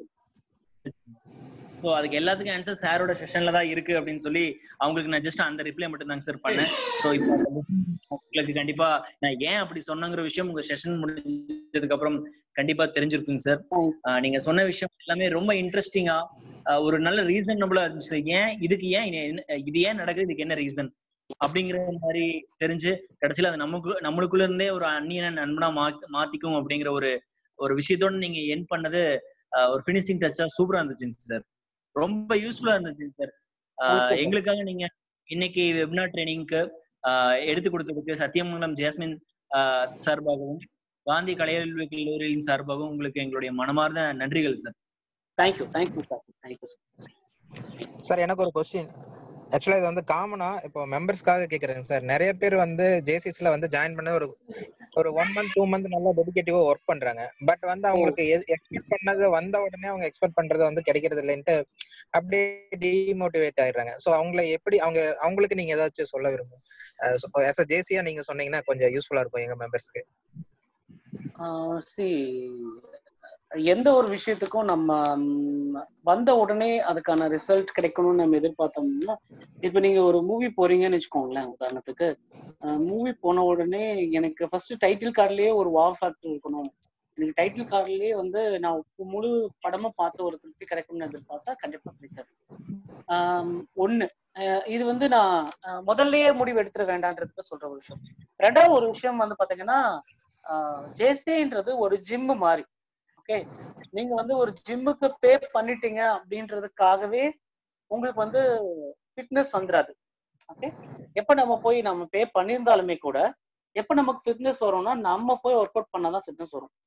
ஸோ அதுக்கு எல்லாத்துக்கும் ஆன்சர் சாரோட செஷன்ல தான் இருக்கு அப்படின்னு சொல்லி அவங்களுக்கு நான் ஜஸ்ட் அந்த ரிப்ளை மட்டும் தாங்க சார் பண்ணேன் ஸோ இப்போ அந்த book உங்களுக்கு கண்டிப்பா நான் ஏன் அப்படி சொன்னங்கிற விஷயம் உங்க செஷன் முடிஞ்சதுக்கு அப்புறம் கண்டிப்பா தெரிஞ்சிருக்குங்க சார் நீங்க சொன்ன விஷயம் எல்லாமே ரொம்ப இன்ட்ரெஸ்டிங்கா ஒரு நல்ல ரீசனபிளா இருந்துச்சு ஏன் இதுக்கு ஏன் இது என்ன- இது ஏன் நடக்குது இதுக்கு என்ன ரீசன் அப்படிங்கிற மாதிரி தெரிஞ்சு கடைசியில அது நமக்கு நம்மளுக்குள்ள இருந்தே ஒரு அந்நியனை நண்பனா மா- மாத்திக்கும் அப்படிங்கிற ஒரு ஒரு விஷயத்தோட நீங்க என் பண்ணது ஆஹ் ஒரு ஃபினிஷிங் டச்சா சூப்பரா இருந்துச்சுங்க சார் ரொம்ப யூஸ்ஃபுல்லா இருந்துச்சுங்க சார் Okay, sir. எங்களுக்காக நீங்க இன்னைக்கு வெபினார் ட்ரைனிங்க்கு எடுத்து கொடுத்ததுக்கு சத்தியமங்கலம் ஜாஸ்மின் ஆஹ் சார்பாகவும் காந்தி கலையல்வி கல்லூரியின் சார்பாகவும் உங்களுக்கு எங்களுடைய மனமார்ந்த நன்றிகள் sir thank you thank you Karthik thank you sir எனக்கு ஒரு கொஸ்டின் ஆக்சுவலா இது வந்து காமனா இப்போ மெம்பர்ஸ்க்காக கேக்குறேங்க சார் நிறைய பேர் வந்து ஜேசிஸ்ல வந்து ஜாயின் பண்ண ஒரு ஒரு ஒன் மந்த் டூ மந்த் நல்லா டெடிகேட்டிவா ஒர்க் பண்றாங்க பட் வந்து அவங்களுக்கு எக்ஸ்பெக்ட் பண்ணது வந்த உடனே அவங்க எக்ஸ்பெக்ட் பண்றது வந்து கிடைக்கிறது இல்லைன்ட்டு அப்படியே டிமோட்டிவேட் ஆயிடுறாங்க ஸோ அவங்கள எப்படி அவங்க அவங்களுக்கு நீங்க ஏதாச்சும் சொல்ல விரும்புங்க ஆஸ் அ ஜேசியா நீங்க சொன்னீங்கன்னா கொஞ்சம் யூஸ்ஃபுல்லா இருக்கும் எங்க மெம்பர்ஸ்க்கு சி எந்த ஒரு விஷயத்துக்கும் நம்ம ம், வந்த உடனே அதுக்கான ரிசல்ட் கிடைக்கணும்னு நம்ம எதிர்பார்த்தோம்னா இப்ப நீங்க ஒரு மூவி போறீங்கன்னு வச்சுக்கோங்களேன் உதாரணத்துக்கு மூவி போன உடனே எனக்கு ஃபர்ஸ்ட் டைட்டில் கார்டுலயே ஒரு வா ஃபேக்டர் இருக்கணும் எனக்கு டைட்டில் கார்டுலயே வந்து நான் முழு படமும் பார்த்து ஒரு திருப்தி கிடைக்கும்னு எதிர்பார்த்தா கண்டிப்பா கிடைக்காது ஆம், ஒண்ணு அஹ் இது வந்து நான் அஹ், முதல்லயே முடிவு எடுத்துட வேண்டான்றதுக்கு சொல்ற ஒரு விஷயம் ரெண்டாவது ஒரு விஷயம் வந்து பாத்தீங்கன்னா ஜேசேன்றது ஒரு ஜிம் மாதிரி ஓகே நீங்க வந்து ஒரு ஜிம்முக்கு பே பண்ணிட்டீங்க அப்படின்றதுக்காகவே உங்களுக்கு வந்து ஃபிட்னஸ் வந்துடாது ஓகே எப்ப நம்ம போய் நம்ம பே பண்ணியிருந்தாலுமே கூட எப்ப நமக்கு ஃபிட்னஸ் வரும்னா நம்ம போய் ஒர்க் அவுட் பண்ணாதான் ஃபிட்னஸ் வரும்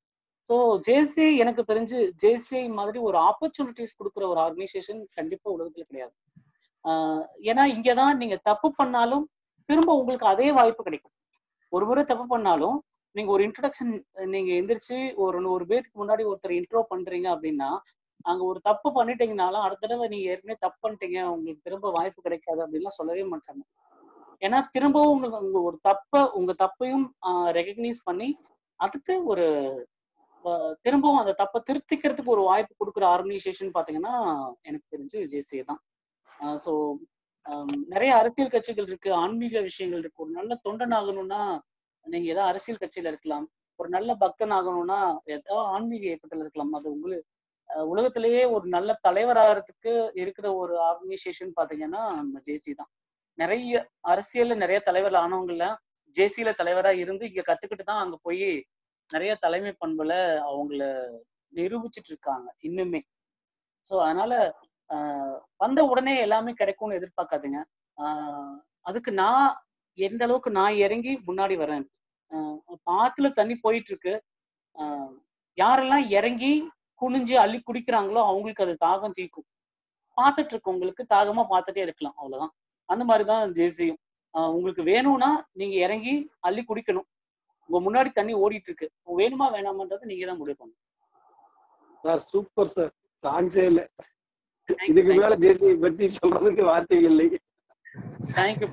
ஸோ ஜேசி எனக்கு தெரிஞ்சு ஜேசிஐ மாதிரி ஒரு ஆப்பர்ச்சுனிட்டிஸ் கொடுக்குற ஒரு ஆர்கனைசேஷன் கண்டிப்பா உலகத்துல கிடையாது ஆஹ் ஏன்னா இங்கதான் நீங்க தப்பு பண்ணாலும் திரும்ப உங்களுக்கு அதே வாய்ப்பு கிடைக்கும் ஒரு முறை தப்பு பண்ணாலும் நீங்க ஒரு இன்ட்ரடக்ஷன் நீங்க எந்திரிச்சு ஒரு நூறு பேருக்கு முன்னாடி ஒருத்தர் இன்ட்ரோ பண்றீங்க அப்படின்னா அங்க ஒரு தப்பு பண்ணிட்டீங்கனாலும் அடுத்த தடவை நீங்க ஏற்கனவே தப்பு பண்ணிட்டீங்க உங்களுக்கு திரும்ப வாய்ப்பு கிடைக்காது அப்படின்லாம் சொல்லவே மாட்டாங்க ஏன்னா திரும்பவும் உங்களுக்கு உங்க ஒரு தப்ப உங்க தப்பையும் ரெகக்னைஸ் பண்ணி அதுக்கு ஒரு அஹ், திரும்பவும் அந்த தப்பை திருத்திக்கிறதுக்கு ஒரு வாய்ப்பு கொடுக்குற ஆர்கனைசேஷன் பாத்தீங்கன்னா எனக்கு தெரிஞ்சு ஜேசிஏ தான் ஸோ நிறைய அரசியல் கட்சிகள் இருக்கு ஆன்மீக விஷயங்கள் இருக்கு ஒரு நல்ல தொண்டன் ஆகணும்னா நீங்க ஏதாவது அரசியல் கட்சியில இருக்கலாம் ஒரு நல்ல பக்தன் ஆகணும்னா ஏதாவது ஆன்மீக இயக்கத்துல இருக்கலாம் அது உங்களுக்கு அஹ், உலகத்திலேயே ஒரு நல்ல தலைவராகிறதுக்கு இருக்கிற ஒரு ஆர்கனைசேஷன் பாத்தீங்கன்னா நம்ம ஜேசி தான் நிறைய அரசியல்ல நிறைய தலைவர் ஆனவங்கள ஜேசியில தலைவரா இருந்து இங்க கத்துக்கிட்டு தான் அங்க போய் நிறைய தலைமை பண்புல அவங்கள நிரூபிச்சிட்டு இருக்காங்க இன்னுமே சோ அதனால ஆஹ் வந்த உடனே எல்லாமே கிடைக்கும்னு எதிர்பார்க்காதீங்க ஆஹ் அதுக்கு நான் எந்த அளவுக்கு நான் இறங்கி முன்னாடி வரேன் ஆஹ் ஆத்துல தண்ணி போயிட்டு இருக்கு ஆஹ் யாரெல்லாம் இறங்கி குனிஞ்சு அள்ளி குடிக்கிறாங்களோ அவங்களுக்கு அது தாகம் தீக்கும் பார்த்துட்டு இருக்கவங்களுக்கு தாகமா பார்த்துட்டே இருக்கலாம் அவ்வளவுதான் அந்த மாதிரிதான் ஜேசியும் ஆஹ் உங்களுக்கு வேணும்னா நீங்க இறங்கி அள்ளி குடிக்கணும் உங்க முன்னாடி தண்ணி ஓடிட்டு இருக்கு வேணுமா வேணாமான்றது நீங்க தான் முடிவு பண்ணணும் சார் சூப்பர் சார் சான்ஸே இல்ல இதுக்கு மேல ஜேசி பத்தி சொல்றதுக்கு வார்த்தைகள் இல்லை தேங்க்யூ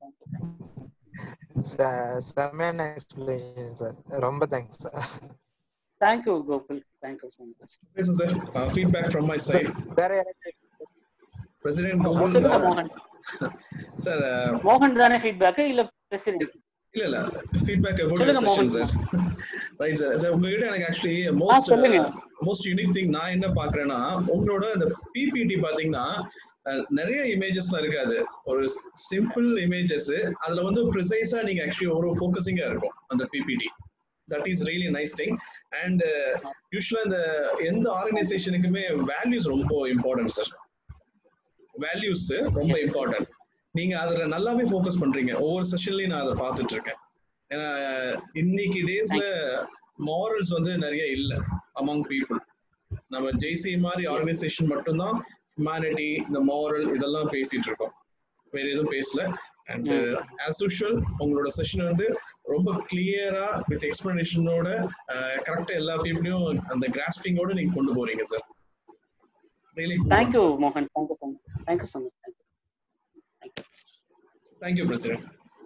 ச- செமையான எக்ஸ்பிளேஷன் சார் ரொம்ப thanks sir thank you Gokul thank you so much Yes, sir. Uh, feedback from my side. வேற யாராச்சும் President சொல்லுங்க Govind, மோகன் sir, uh, மோகன் தானே ஃபீட்பேக் இல்ல பிரசிடென்ட் இல்ல இல்ல feedback about your சொல்லுங்க session, மோகன் sir. right, sir. Sir, உங்ககிட்ட எனக்கு actually ஆ most சொல்லுங்க மோஸ்ட் யூனிக் திங் நான் என்ன பாக்குறேன்னா உங்களோட அந்த பிபிடி பாத்தீங்கன்னா அஹ், நிறைய இமேஜஸ்லாம் இருக்காது ஒரு சிம்பிள் இமேஜஸ் அதுல வந்து ப்ரிசைஸா நீங்க ஆக்சுவலி ஒரு ஃபோக்கஸிங்கா இருக்கும் அந்த PPT that is really nice thing and யூஸ்வலா இந்த எந்த ஆர்கனைசேஷனுக்குமே வேல்யூஸ் ரொம்ப இம்பார்ட்டன்ட் சார் வேல்யூஸ் ரொம்ப இம்பார்ட்டன்ட் நீங்க அதுல நல்லாவே ஃபோக்கஸ் பண்றீங்க ஒவ்வொரு செஷன்லயும் நான் அதை பார்த்துட்டு இருக்கேன் ஏன்னா, இன்னைக்கு டேஸ்ல மாரல்ஸ் வந்து நிறைய இல்ல அமங் பீப்புள் நம்ம ஜெய்சி மாதிரி ஆர்கனைசேஷன் மட்டும்தான் ஹியூமனிட்டி இந்த மாரல் இதெல்லாம் பேசிட்டு இருக்கோம் வேற எதுவும் பேசல அண்ட் ஆஸ் யூஷுவல் உங்களோட செஷன் வந்து ரொம்ப கிளியரா வித் எக்ஸ்பிளனேஷனோட கரெக்டா எல்லா பீப்புளையும் அந்த கிராஸ்பிங்கோட நீங்க கொண்டு போறீங்க சார் ரியலி தேங்க்யூ மோகன் thank you so much thank you so much thank you thank you president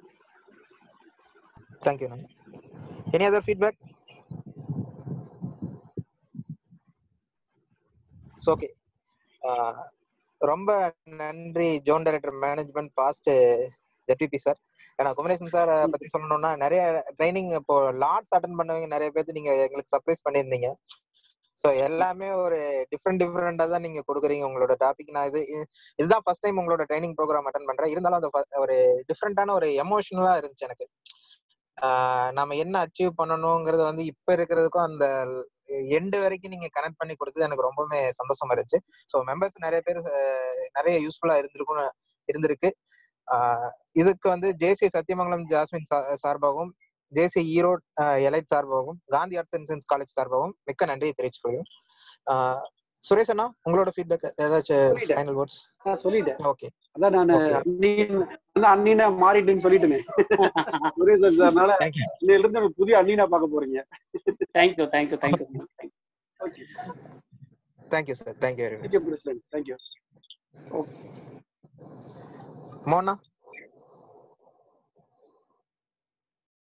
thank you any other feedback okay ரொம்ப நன்றி ஜோன் டைரக்டர் மேனேஜ்மெண்ட் பாஸ்ட் ஜெட்பிபி சார் ஏன்னா குமரேசன் சார் பத்தி சொல்லணும்னா நிறைய ட்ரைனிங் இப்போ லாட்ஸ் அட்டன் பண்ணவங்க நிறைய பேர்த்து நீங்க எங்களுக்கு சர்ப்ரைஸ் பண்ணியிருந்தீங்க ஸோ எல்லாமே ஒரு டிஃப்ரெண்ட் டிஃப்ரெண்டா தான் நீங்க கொடுக்குறீங்க உங்களோட டாபிக் நான் இது இது- இதுதான் ஃபர்ஸ்ட் டைம் உங்களோட ட்ரைனிங் ப்ரோக்ராம் அட்டன் பண்றேன் இருந்தாலும் அது ஃப- ஒரு டிஃப்ரெண்டான ஒரு எமோஷனலா இருந்துச்சு எனக்கு ஆஹ் நாம என்ன அச்சீவ் பண்ணணுங்கிறது வந்து இப்ப இருக்கிறதுக்கும் அந்த எண்டு வரைக்கும் நீங்க கனெக்ட் பண்ணி கொடுத்தது எனக்கு ரொம்பவுமே சந்தோஷமா இருந்துச்சு ஸோ மெம்பர்ஸ் நிறைய பேர் அஹ், நிறைய யூஸ்ஃபுல்லா இருந்திருக்கும் இருந்திருக்கு ஆஹ் இதுக்கு வந்து ஜேசி சத்தியமங்கலம் ஜாஸ்மின் சா- சார்பாகவும் ஜேசி ஈரோட் எலைட் சார்பாகவும் Gandhi arts and science college சார்பாகவும் மிக்க நன்றியை தெரிவிச்சுக்கொள்கிறோம் ஆஹ் சுரேஷ் அண்ணா உங்களோட ஃபீட்பேக் ஏதாச்சும் சொல்லிட்டேன். ஃபைனல் வேர்ட்ஸ் நான் சொல்லிட்டேன் ஓகே அதான் நான் Okay. அண்ணீன் அண்ணா அண்ணீனா மாறிட்டேன்னு சொல்லிட்டேனே முருகேசன் சார்னால தேங்க்யூ இன்னையில இருந்து நம்ம புதிய அண்ணீனா பார்க்க போறீங்க thank you thank you thank you okay thank you sir thank you very much thank you president thank you Mona